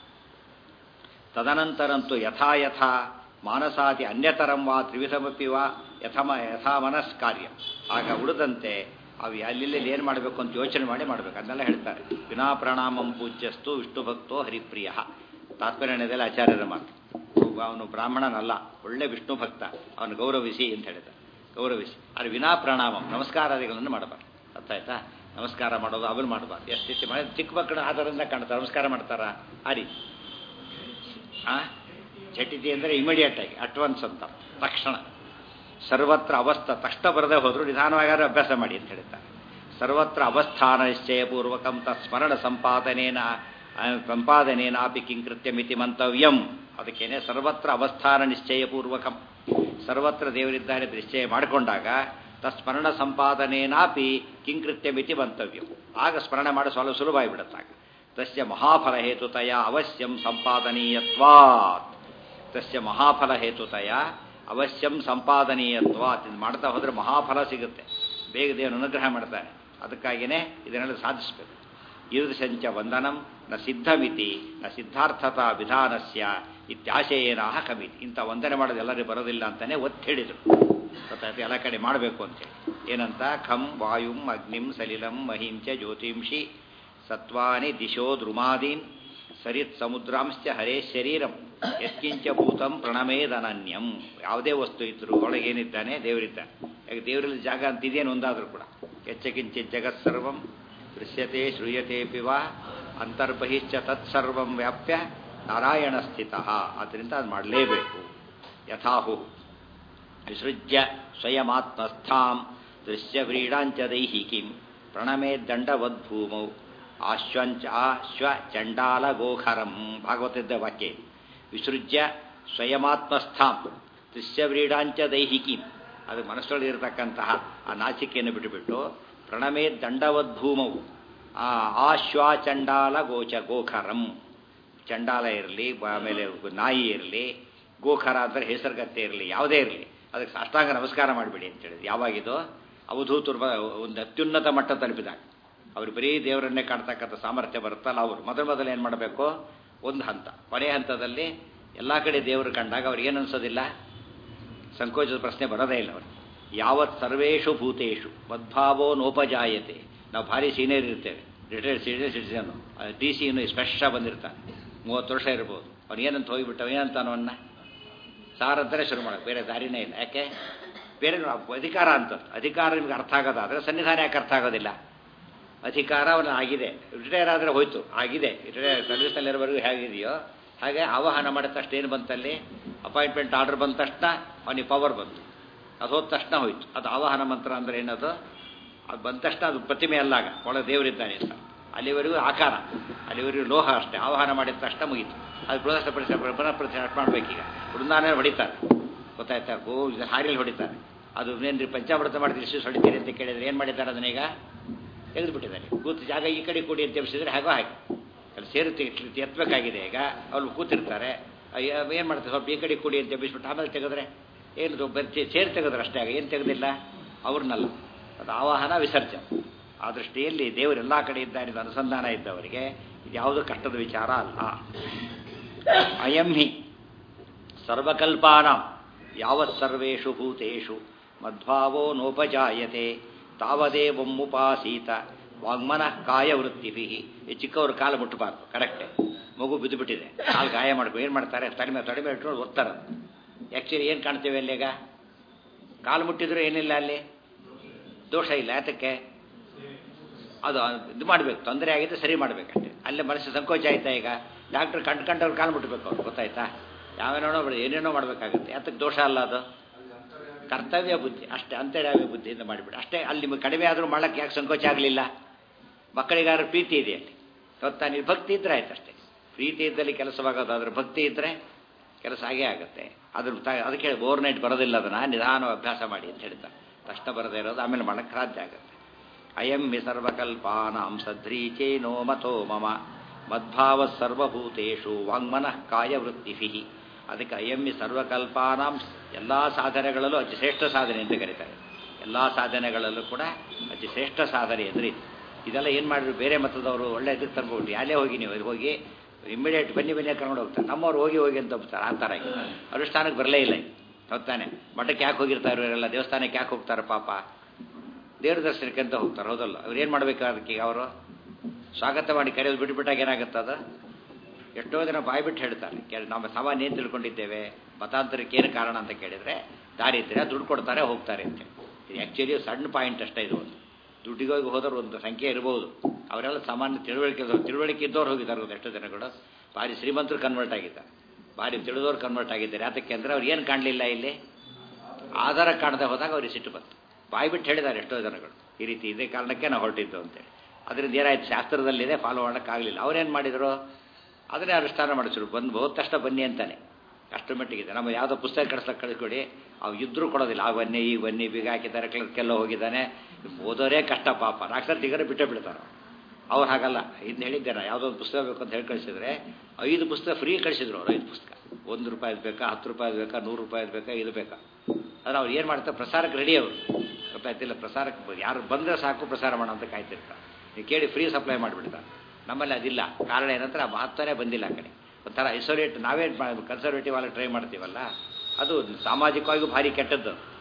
ತದನಂತರಂತೂ ಯಥಾ ಯಥಾ ಮಾನಸಾದಿ ಅನ್ಯತರಂ ವಾ ತ್ರಿವಿಧಮಪಿ ವಾ ಯಥಮ ಯಥಾ ಮನಸ್ಕಾರ್ಯ ಆಗ ಉಳಿದಂತೆ ಅವು ಅಲ್ಲಿ ಏನು ಮಾಡಬೇಕು ಅಂತ ಯೋಚನೆ ಮಾಡಿ ಮಾಡಬೇಕು ಅದನ್ನೆಲ್ಲ ಹೇಳ್ತಾರೆ ವಿನಾ ಪ್ರಣಾಮಂ ಪೂಜ್ಯಸ್ತು ವಿಷ್ಣು ಭಕ್ತೋ ಹರಿಪ್ರಿಯ ತಾತ್ಪರ್ಯದಲ್ಲಿ ಆಚಾರ್ಯರ ಮಾತು ಅವನು ಬ್ರಾಹ್ಮಣನಲ್ಲ ಒಳ್ಳೆ ವಿಷ್ಣು ಭಕ್ತ ಅವನು ಗೌರವಿಸಿ ಅಂತ ಹೇಳಿದ ಗೌರವಿಸಿ ಆದರೆ ವಿನಾ ಪ್ರಣಾಮಂ ನಮಸ್ಕಾರಾದಿಗಳನ್ನು ಮಾಡಬಾರ್ದು ಅರ್ಥ ಆಯ್ತಾ ನಮಸ್ಕಾರ ಮಾಡೋದು ಅವನು ಮಾಡಬಾರ್ದು ಎಷ್ಟು ರೀತಿ ಮಾಡಿ ಚಿಕ್ಕ ಮಕ್ಕಳು ಆಧಾರದಿಂದ ಕಾಣ್ತಾರೆ ನಮಸ್ಕಾರ ಮಾಡ್ತಾರಾ ಆ ರೀತಿ ಆ ಝಟಿತಿ ಅಂದರೆ ಇಮಿಡಿಯೇಟ್ ಆಗಿ ಅಡ್ವಾನ್ಸ್ ಅಂತ ತಕ್ಷಣ ಸರ್ವತ್ರ ಅವಸ್ಥಾ ತಕ್ಷಣ ಬರದೇ ಹೋದ್ರು ನಿಧಾನವಾಗಿ ಅಭ್ಯಾಸ ಮಾಡಿ ಅಂತ ಹೇಳ್ತಾರೆ ಸರ್ವತ್ರ ಅವಸ್ಥಾನ ನಿಶ್ಚಯಪೂರ್ವಕಂ ತತ್ಸ್ಮರಣ ಸಂಪಾದನೇನ ಸಂಪಾದನೇನಾಪಿ ಕಿಂಕೃತ್ಯ ಮಿತಿ ಮಂತವ್ಯಂ ಅದಕ್ಕೇನೆ ಸರ್ವತ್ರ ಅವಸ್ಥಾನ ನಿಶ್ಚಯಪೂರ್ವಕಂ ಸರ್ವತ್ರ ದೇವರಿದ್ದಾರೆ ನಿಶ್ಚಯ ಮಾಡಿಕೊಂಡಾಗ ತತ್ಸ್ಮರಣ ಸಂಪಾದನೇನಾಪಿ ಕಿಂಕೃತ್ಯ ಮಿತಿ ಮಂತವ್ಯಂ ಆಗ ಸ್ಮರಣೆ ಮಾಡಿ ಸ್ವಲ್ಪ ಸುಲಭ ಆಗಿಬಿಡುತ್ತಾಗ ತಸ್ಯ ಮಹಾಫಲ ಹೇತುತಯ ಅವಶ್ಯಂ ಸಂಪಾದನೀಯತ್ವಾತ್ ತಸ್ಯ ಮಹಾಫಲ ಹೇತುತಯ ಅವಶ್ಯಂ ಸಂಪಾದನೀಯತ್ವಾತ್ ಇದು ಮಾಡ್ತಾ ಹೋದರೆ ಮಹಾಫಲ ಸಿಗುತ್ತೆ ಬೇಗ ದೇವನ ಅನುಗ್ರಹ ಮಾಡ್ತಾನೆ ಅದಕ್ಕಾಗಿಯೇ ಇದನ್ನೆಲ್ಲ ಸಾಧಿಸಬೇಕು ಈದೃಶಂಚ ವಂದನಂ ನ ಸಿದ್ಧಮಿತಿ ನ ಸಿದ್ಧಾರ್ಥತಾ ವಿಧಾನಸ್ಯ ಇತ್ಯಾಶಯೇನಾಹ ಕಮಿತಿ ಇಂಥ ವಂದನೆ ಮಾಡೋದು ಎಲ್ಲರಿಗೂ ಬರೋದಿಲ್ಲ ಅಂತಲೇ ಒತ್ತಿ ಹೇಳಿದರು ಗೊತ್ತಾಯ್ತು ಎಲ್ಲ ಕಡೆ ಮಾಡಬೇಕು ಅಂತೇಳಿ ಏನಂತ ಖಂ ವಾಯುಂ ಅಗ್ನಿಂ ಸಲಿಲಂ ಮಹಿಂಚ ಜ್ಯೋತಿಂಷಿ ಸತ್ವಾನಿ ದಿಶೋ ದ್ರುಮಾದೀನ್ ಸರಿತ್ ಸಮುದ್ರಾಂಶ್ಚ ಹರೇ ಶರೀರಂ ಯತ್ಕಿಂಚ ಭೂತಂ ಪ್ರಣಮೇದನನ್ಯಂ ಯಾವುದೇ ವಸ್ತು ಇದ್ರೂ ಒಳಗೇನಿದ್ದಾನೆ ದೇವರಿದ್ದಾನೆ ಯಾಕೆ ದೇವರಲ್ಲಿ ಜಾಗ ಅಂತಿದೇನು ಒಂದಾದರೂ ಕೂಡ ಯಚ್ಚಕಿಂಚಿತ್ ಜಗತ್ಸರ್ವಂ ದೃಶ್ಯತೆ ಶ್ರೂಯತೆ ಪಿವ ಅಂತರ್ಬಹಿಶ್ಚ ತತ್ಸರ್ವಂ ವ್ಯಾಪ್ಯ ನಾರಾಯಣ ಸ್ಥಿತ ಆದ್ದರಿಂದ ಅದು ಮಾಡಲೇಬೇಕು ಯಥಾಹು ವಿಸೃಜ್ಯ ಸ್ವಯಮಾತ್ಮಸ್ಥಾಂ ದೃಶ್ಯ ವ್ರೀಡಾಂಚ ದೈಹಿಕಿಂ ಪ್ರಣಮೇ ದಂಡವದ್ಭೂಮೌ ಆಶ್ವಂಚ ಆಶ್ವ ಚಂಡಾಲ ಗೋಖರಂ ಭಾಗವತದ ವಾಕ್ಯ ವಿಸೃಜ್ಯ ಸ್ವಯಮಾತ್ಮಸ್ಥಾಂ ದೃಶ್ಯ ವ್ರೀಡಾಂಚ ದೈಹಿಕಿಂ ಅದು ಮನಸ್ಸೊಳಗೆ ಇರತಕ್ಕಂತಹ ಆ ನಾಚಿಕೆಯನ್ನು ಬಿಟ್ಟುಬಿಟ್ಟು ಪ್ರಣಮೇ ದಂಡವದ್ಭೂಮವು ಆ ಆಶ್ವ ಚಂಡಾಲ ಗೋಚ ಗೋಖರಂ ಚಂಡಾಲ ಇರಲಿ ಆಮೇಲೆ ನಾಯಿ ಇರಲಿ ಗೋಖರ ಅಂದರೆ ಹೆಸರುಗತ್ತೆ ಇರಲಿ ಯಾವುದೇ ಇರಲಿ ಅದಕ್ಕೆ ಸಾಷ್ಟಾಂಗ ನಮಸ್ಕಾರ ಮಾಡಿಬಿಡಿ ಅಂತ ಹೇಳಿದ್ರು ಯಾವಾಗಿದೋ ಅವಧೂತರು ಒಂದು ಅತ್ಯುನ್ನತ ಮಟ್ಟ ತಲುಪಿದಾಗ ಅವ್ರು ಬರೀ ದೇವರನ್ನೇ ಕಾಣ್ತಕ್ಕಂಥ ಸಾಮರ್ಥ್ಯ ಬರುತ್ತಲ್ಲ ಅವರು ಮೊದಲು ಮೊದಲು ಏನು ಮಾಡಬೇಕು ಒಂದು ಹಂತ ಕೊನೆಯ ಹಂತದಲ್ಲಿ ಎಲ್ಲ ಕಡೆ ದೇವರು ಕಂಡಾಗ ಅವ್ರಿಗೆ ಏನು ಅನ್ಸೋದಿಲ್ಲ ಸಂಕೋಚದ ಪ್ರಶ್ನೆ ಬರೋದೇ ಇಲ್ಲ ಅವ್ರಿಗೆ ಯಾವತ್ ಸರ್ವೇಷು ಭೂತೇಶು ಮದ್ಭಾವೋ ನೋಪಜಾಯತೆ ನಾವು ಭಾರಿ ಸೀನಿಯರ್ ಇರ್ತೇವೆ retired senior citizen D C ಇನ್ನು ಸ್ಪಷ್ಟ ಬಂದಿರ್ತಾನೆ ಮೂವತ್ತು ವರ್ಷ ಇರ್ಬೋದು ಅವ್ನು ಏನಂತ ಹೋಗಿಬಿಟ್ಟು ಏನಂತಾನೋ ಅವನ್ನ ಸಾರ್ ಅಂತಾನೆ ಶುರು ಮಾಡೋದು ಬೇರೆ ದಾರಿನೇ ಇಲ್ಲ ಯಾಕೆ ಬೇರೆ ಅಧಿಕಾರ ಅಂತ ಅಧಿಕಾರ ನಿಮ್ಗೆ ಅರ್ಥ ಆಗೋದಾದ್ರೆ ಸನ್ನಿಧಾನ ಯಾಕೆ ಅರ್ಥ ಆಗೋದಿಲ್ಲ ಅಧಿಕಾರ ಅವನು ಆಗಿದೆ ರಿಟೈರ್ ಆದರೆ ಹೋಯ್ತು ಆಗಿದೆ ರಿಟೈರ್ ಸರ್ವಿಸ್ನಲ್ಲಿರೋವರೆಗೂ ಹೇಗಿದೆಯೋ ಹಾಗೆ ಆವಾಹನ ಮಾಡಿದ ತಕ್ಷಣ ಏನು ಬಂತಲ್ಲಿ ಅಪಾಯಿಂಟ್ಮೆಂಟ್ ಆರ್ಡರ್ ಬಂದ ತಕ್ಷಣ ಅವನಿಗೆ ಪವರ್ ಬಂತು ಅದು ಹೋದ ತಕ್ಷಣ ಹೋಯ್ತು ಅದು ಆವಾಹನ ಮಂತ್ರ ಅಂದರೆ ಏನದು ಅದು ಬಂದ ತಕ್ಷಣ ಅದು ಪ್ರತಿಮೆ ಅಲ್ಲಾಗ ಒಳಗೆ ದೇವರಿದ್ದಾನೆ ಅಂತ ಅಲ್ಲಿವರೆಗೂ ಆಕಾರ ಅಲ್ಲಿವರೆಗೂ ಲೋಹ ಅಷ್ಟೇ ಆವಾಹನ ಮಾಡಿದ ತಕ್ಷಣ ಮುಗೀತು ಅದು ಪುನಃಪಡಿಸ ಪುನಃ ಪ್ರತಿಷ್ಠೆ ಮಾಡಬೇಕೀಗ ವೃಂದಾವನ ಹೊಡಿತಾರೆ ಗೊತ್ತಾಯ್ತಾ ಗೋ ಹಾರಿಯಲ್ಲಿ ಹೊಡಿತಾರೆ ಅದು ಏನ್ರಿ ಪಂಚಾಮೃತ ಮಾಡಿದ್ರೆ ಇಷ್ಟು ಹೊಡಿತೀರಿ ಅಂತ ಕೇಳಿದ್ರೆ ಏನು ಮಾಡಿದ್ದಾರೆ ಅದನ್ನೀಗ ತೆಗೆದುಬಿಟ್ಟಿದ್ದಾರೆ ಕೂತು ಜಾಗ ಈ ಕಡೆ ಕೂಡಿ ಅಂತ ಎಬ್ಸಿದ್ರೆ ಹಾಗೋ ಹಾಗೆ ಅಲ್ಲಿ ಸೇರುತ್ತೆ ಎತ್ತಬೇಕಾಗಿದೆ ಈಗ ಅವ್ರು ಕೂತಿರ್ತಾರೆ ಏನು ಮಾಡ್ತಾರೆ ಸ್ವಲ್ಪ ಈ ಕಡೆ ಕೂಡಿ ಅಂತ ಎಬ್ಬಿಸ್ಬಿಟ್ಟು ಆಮೇಲೆ ತೆಗೆದ್ರೆ ಏನು ಬರ್ತಿ ಸೇರಿ ತೆಗೆದ್ರೆ ಅಷ್ಟೇ ಆಗ ಏನು ತೆಗೆದಿಲ್ಲ ಅವ್ರನ್ನಲ್ಲ ಅದು ಆವಾಹನ ವಿಸರ್ಜನೆ ಆ ದೃಷ್ಟಿಯಲ್ಲಿ ದೇವರು ಎಲ್ಲ ಕಡೆ ಇದ್ದಾನೆ ಅನುಸಂಧಾನ ಇದ್ದವರಿಗೆ ಇದು ಯಾವುದೂ ಕಷ್ಟದ ವಿಚಾರ ಅಲ್ಲ ಅಯಂ ಹಿ ಸರ್ವಕಲ್ಪಾನ ಯಾವತ್ ಸರ್ವೇಷು ಭೂತೇಷು ಮದ್ಭಾವೋ ನೋಪಜಾಯತೆ ತಾವದೇವಮ್ಮುಪಾಸೀತ ವಾಗ್ಮನಃ ಕಾಯ ವೃತ್ತಿಭಿ ಈ ಚಿಕ್ಕವರು ಕಾಲು ಮುಟ್ಟಬಾರ್ದು ಕರೆಕ್ಟೆ ಮಗು ಬಿದ್ದು ಬಿಟ್ಟಿದೆ ಕಾಲು ಗಾಯ ಮಾಡ್ಕೊ ಏನು ಮಾಡ್ತಾರೆ ತಡಿಮೆ ತಡಿಮೆ ಇಟ್ಕೊಂಡು ಒತ್ತಾರೆ ಆ್ಯಕ್ಚುಲಿ ಏನು ಕಾಣ್ತೇವೆ ಅಲ್ಲಿಗ ಕಾಲು ಮುಟ್ಟಿದ್ರು ಏನಿಲ್ಲ ಅಲ್ಲಿ ದೋಷ ಇಲ್ಲ ಯಾತಕ್ಕೆ ಅದು ಇದು ಮಾಡಬೇಕು ತೊಂದರೆ ಆಗಿದ್ದು ಸರಿ ಮಾಡಬೇಕಷ್ಟೆ ಅಲ್ಲೇ ಮನಸ್ಸು ಸಂಕೋಚ ಆಯ್ತಾ ಈಗ ಡಾಕ್ಟ್ರ್ ಕಂಡು ಕಂಡವ್ರು ಕಾಲು ಮುಟ್ಟಬೇಕು ಅವ್ರು ಗೊತ್ತಾಯ್ತಾ ಯಾವೇನೋ ಬಿಡಿ ಏನೇನೋ ಮಾಡಬೇಕಾಗುತ್ತೆ ಯಾತಕ್ಕೆ ದೋಷ ಅಲ್ಲ ಅದು ಕರ್ತವ್ಯ ಬುದ್ಧಿ ಅಷ್ಟೇ ಅಂತೇಳಿ ಬುದ್ಧಿಯಿಂದ ಮಾಡಿಬಿಡಿ ಅಷ್ಟೇ ಅಲ್ಲಿ ನಿಮಗೆ ಕಡಿಮೆ ಆದರೂ ಮಾಡೋಕ್ಕೆ ಯಾಕೆ ಸಂಕೋಚ ಆಗಲಿಲ್ಲ ಮಕ್ಕಳಿಗಾದ್ರೂ ಪ್ರೀತಿ ಇದೆ ಅಲ್ಲಿ ಗೊತ್ತಾ ನೀವು ಭಕ್ತಿ ಇದ್ರೆ ಆಯ್ತು ಅಷ್ಟೇ ಪ್ರೀತಿ ಇದ್ದಲ್ಲಿ ಕೆಲಸವಾಗೋದಾದ್ರೆ ಭಕ್ತಿ ಇದ್ದರೆ ಕೆಲಸ ಆಗೇ ಆಗುತ್ತೆ ಅದ್ರ ಅದಕ್ಕೆ ಓವರ್ ನೈಟ್ ಬರೋದಿಲ್ಲ ಅದನ್ನು ನಿಧಾನ ಅಭ್ಯಾಸ ಮಾಡಿ ಅಂತ ಹೇಳ್ತಾರೆ ಕಷ್ಟ ಬರದೇ ಇರೋದು ಆಮೇಲೆ ಮಾಡಕ್ಕೆ ಸಾಧ್ಯ ಆಗುತ್ತೆ ಅಯಂ ಹಿ ಸರ್ವಕಲ್ಪಾನಾಂ ಸದ್ರೀಚೇನೋ ಮಥೋ ಮಮ ಮದ್ಭಾವ ಸರ್ವಭೂತೇಷು ವಾಂಗ್ಮನಃ ಕಾಯವೃತ್ತಿಭಿ ಅದಕ್ಕೆ ಅಯಂ ಹಿ ಸರ್ವಕಲ್ಪಾನಾಂ ಎಲ್ಲ ಸಾಧನೆಗಳಲ್ಲೂ ಅತಿ ಶ್ರೇಷ್ಠ ಸಾಧನೆ ಅಂತ ಕರೀತಾರೆ ಎಲ್ಲ ಸಾಧನೆಗಳಲ್ಲೂ ಕೂಡ ಅತಿ ಶ್ರೇಷ್ಠ ಸಾಧನೆ ಅಂದರೆ ಇದೆಲ್ಲ ಏನು ಮಾಡಿದ್ರು ಬೇರೆ ಮತದವರು ಒಳ್ಳೆ ಇದಕ್ಕೆ ತಂದ್ಬಿಟ್ಟು ಯಾಲೇ ಹೋಗಿ ನೀವು ಅಲ್ಲಿ ಹೋಗಿ ಇಮಿಡಿಯೇಟ್ ಬನ್ನಿ ಬನ್ನಿ ಕರ್ಕೊಂಡು ಹೋಗ್ತಾರೆ ನಮ್ಮವ್ರು ಹೋಗಿ ಹೋಗಿ ಅಂತ ಹೋಗ್ತಾರೆ ಆ ಥರ ಅನುಷ್ಠಾನಕ್ಕೆ ಬರಲೇ ಇಲ್ಲ ಹೊತ್ತಾನೆ ಮಠಕ್ಕೆ ಯಾಕೆ ಹೋಗಿರ್ತಾರೆ ಇವರೆಲ್ಲ ದೇವಸ್ಥಾನಕ್ಕೆ ಯಾಕೆ ಹೋಗ್ತಾರೆ ಪಾಪ ದೇವ್ರ ದರ್ಶನಕ್ಕೆ ಅಂತ ಹೋಗ್ತಾರೆ ಹೌದಲ್ಲ ಅವ್ರು ಏನು ಮಾಡಬೇಕು ಅದಕ್ಕೆ ಅವರು ಸ್ವಾಗತ ಮಾಡಿ ಕರೆಯೋದು ಬಿಟ್ಬಿಟ್ಟಾಗ ಏನಾಗುತ್ತೆ ಅದು ಎಷ್ಟೋ ಜನ ಬಾಯ್ಬಿಟ್ಟು ಹೇಳ್ತಾರೆ ಕೇಳಿ ನಮ್ಮ ಸಾಮಾನ್ಯ ಏನು ತಿಳ್ಕೊಂಡಿದ್ದೇವೆ ಮತಾಂತರಕ್ಕೆ ಏನು ಕಾರಣ ಅಂತ ಕೇಳಿದರೆ ದಾರಿ ಇದ್ದರೆ ದುಡ್ಡು ಕೊಡ್ತಾರೆ ಹೋಗ್ತಾರೆ ಅಂತೇಳಿ ಇದು ಆ್ಯಕ್ಚುಲಿ ಸಣ್ಣ ಪಾಯಿಂಟ್ ಅಷ್ಟೇ ಇದು ಒಂದು ದುಡ್ಡಿಗೋಗಿ ಹೋದವರು ಒಂದು ಸಂಖ್ಯೆ ಇರ್ಬೋದು ಅವರೆಲ್ಲ ಸಾಮಾನ್ಯ ತಿಳುವಳಿಕೆ ತಿಳುವಳಿಕೆ ಇದ್ದವ್ರು ಹೋಗಿದ್ದಾರೆ ಒಂದು ಎಷ್ಟೋ ಜನಗಳು ಭಾರಿ ಶ್ರೀಮಂತರು ಕನ್ವರ್ಟ್ ಆಗಿದ್ದಾರೆ ಭಾರಿ ತಿಳಿದವ್ರು ಕನ್ವರ್ಟ್ ಆಗಿದ್ದಾರೆ ಯಾತಕ್ಕೆ ಅಂದರೆ ಅವ್ರು ಏನು ಕಾಣಲಿಲ್ಲ ಇಲ್ಲಿ ಆಧಾರ ಕಾಣದೆ ಹೋದಾಗ ಅವ್ರಿಗೆ ಸಿಟ್ಟು ಬಂತು ಬಾಯಿ ಬಿಟ್ಟು ಹೇಳಿದ್ದಾರೆ ಎಷ್ಟೋ ಜನಗಳು ಈ ರೀತಿ ಇದೇ ಕಾರಣಕ್ಕೆ ನಾವು ಹೊರಟಿದ್ದು ಅಂತೇಳಿ ಅದರಿಂದ ಏನಾಯ್ತು ಶಾಸ್ತ್ರದಲ್ಲಿದೆ ಫಾಲೋ ಮಾಡೋಕ್ಕಾಗಲಿಲ್ಲ ಅವ್ರೇನು ಮಾಡಿದರು ಅದನ್ನೇ ಅನುಷ್ಠಾನ ಮಾಡಿಸಿರು ಬಂದು ಹೋದ ತಕ್ಷಣ ಬನ್ನಿ ಅಂತಾನೆ ಅಷ್ಟು ಮಟ್ಟಿಗಿದೆ ನಮ್ಮ ಯಾವುದೋ ಪುಸ್ತಕ ಕಳಿಸ್ಲಕ್ಕೆ ಕಳಿಸ್ಕೊಡಿ ಅವು ಇದ್ರೂ ಕೊಡೋದಿಲ್ಲ ಆ ಬನ್ನಿ ಈ ಬನ್ನಿ ಬೀಗ ಹಾಕಿದ್ದಾರೆ ಕ್ಲರ್ಕೆಲ್ಲ ಹೋಗಿದ್ದಾನೆ ಓದೋರೇ ಕಷ್ಟ ಪಾಪ ನಾಲ್ಕು ಸಲ ತಿಗರೆ ಬಿಟ್ಟೇ ಬಿಡ್ತಾರೆ ಅವ್ರು ಹಾಗಲ್ಲ ಇನ್ನು ಹೇಳಿದ್ದೇನೆ ಯಾವುದೋ ಒಂದು ಪುಸ್ತಕ ಬೇಕು ಅಂತ ಹೇಳಿ ಕಳಿಸಿದ್ರೆ ಐದು ಪುಸ್ತಕ ಫ್ರೀ ಕಳಿಸಿದ್ರು ಅವ್ರು ಐದು ಪುಸ್ತಕ ಒಂದು ರೂಪಾಯಿ ಬೇಕಾ ಹತ್ತು ರೂಪಾಯಿ ಬೇಕಾ ನೂರು ರೂಪಾಯಿ ಬೇಕಾ ಇದು ಬೇಕಾ ಆದರೆ ಅವ್ರು ಏನು ಮಾಡ್ತಾರೆ ಪ್ರಸಾರಕ್ಕೆ ರೆಡಿ ಅವರು ಗೊತ್ತಾಯ್ತಿಲ್ಲ ಪ್ರಸಾರಕ್ಕೆ ಯಾರು ಬಂದರೆ ಸಾಕು ಪ್ರಸಾರ ಮಾಡೋ ಅಂತ ಕಾಯ್ತಿರ್ತಾರೆ ನೀವು ಕೇಳಿ ಫ್ರೀ ಸಪ್ಲೈ ಮಾಡಿಬಿಡ್ತಾರೆ ನಮ್ಮಲ್ಲಿ ಅದಿಲ್ಲ ಕಾರಣ ಏನಂದ್ರೆ ಆ ಮಹತ್ವನೇ ಬಂದಿಲ್ಲ ಆ ಕಡೆ ಒಂಥರ ಐಸೋಲೇಟ್ ನಾವೇ ಕನ್ಸರ್ವೇಟಿವ್ ಆಗಿ ಟ್ರೈ ಮಾಡ್ತೀವಲ್ಲ ಅದು ಸಾಮಾಜಿಕವಾಗಿ ಭಾರಿ ಕೆಟ್ಟದ್ದು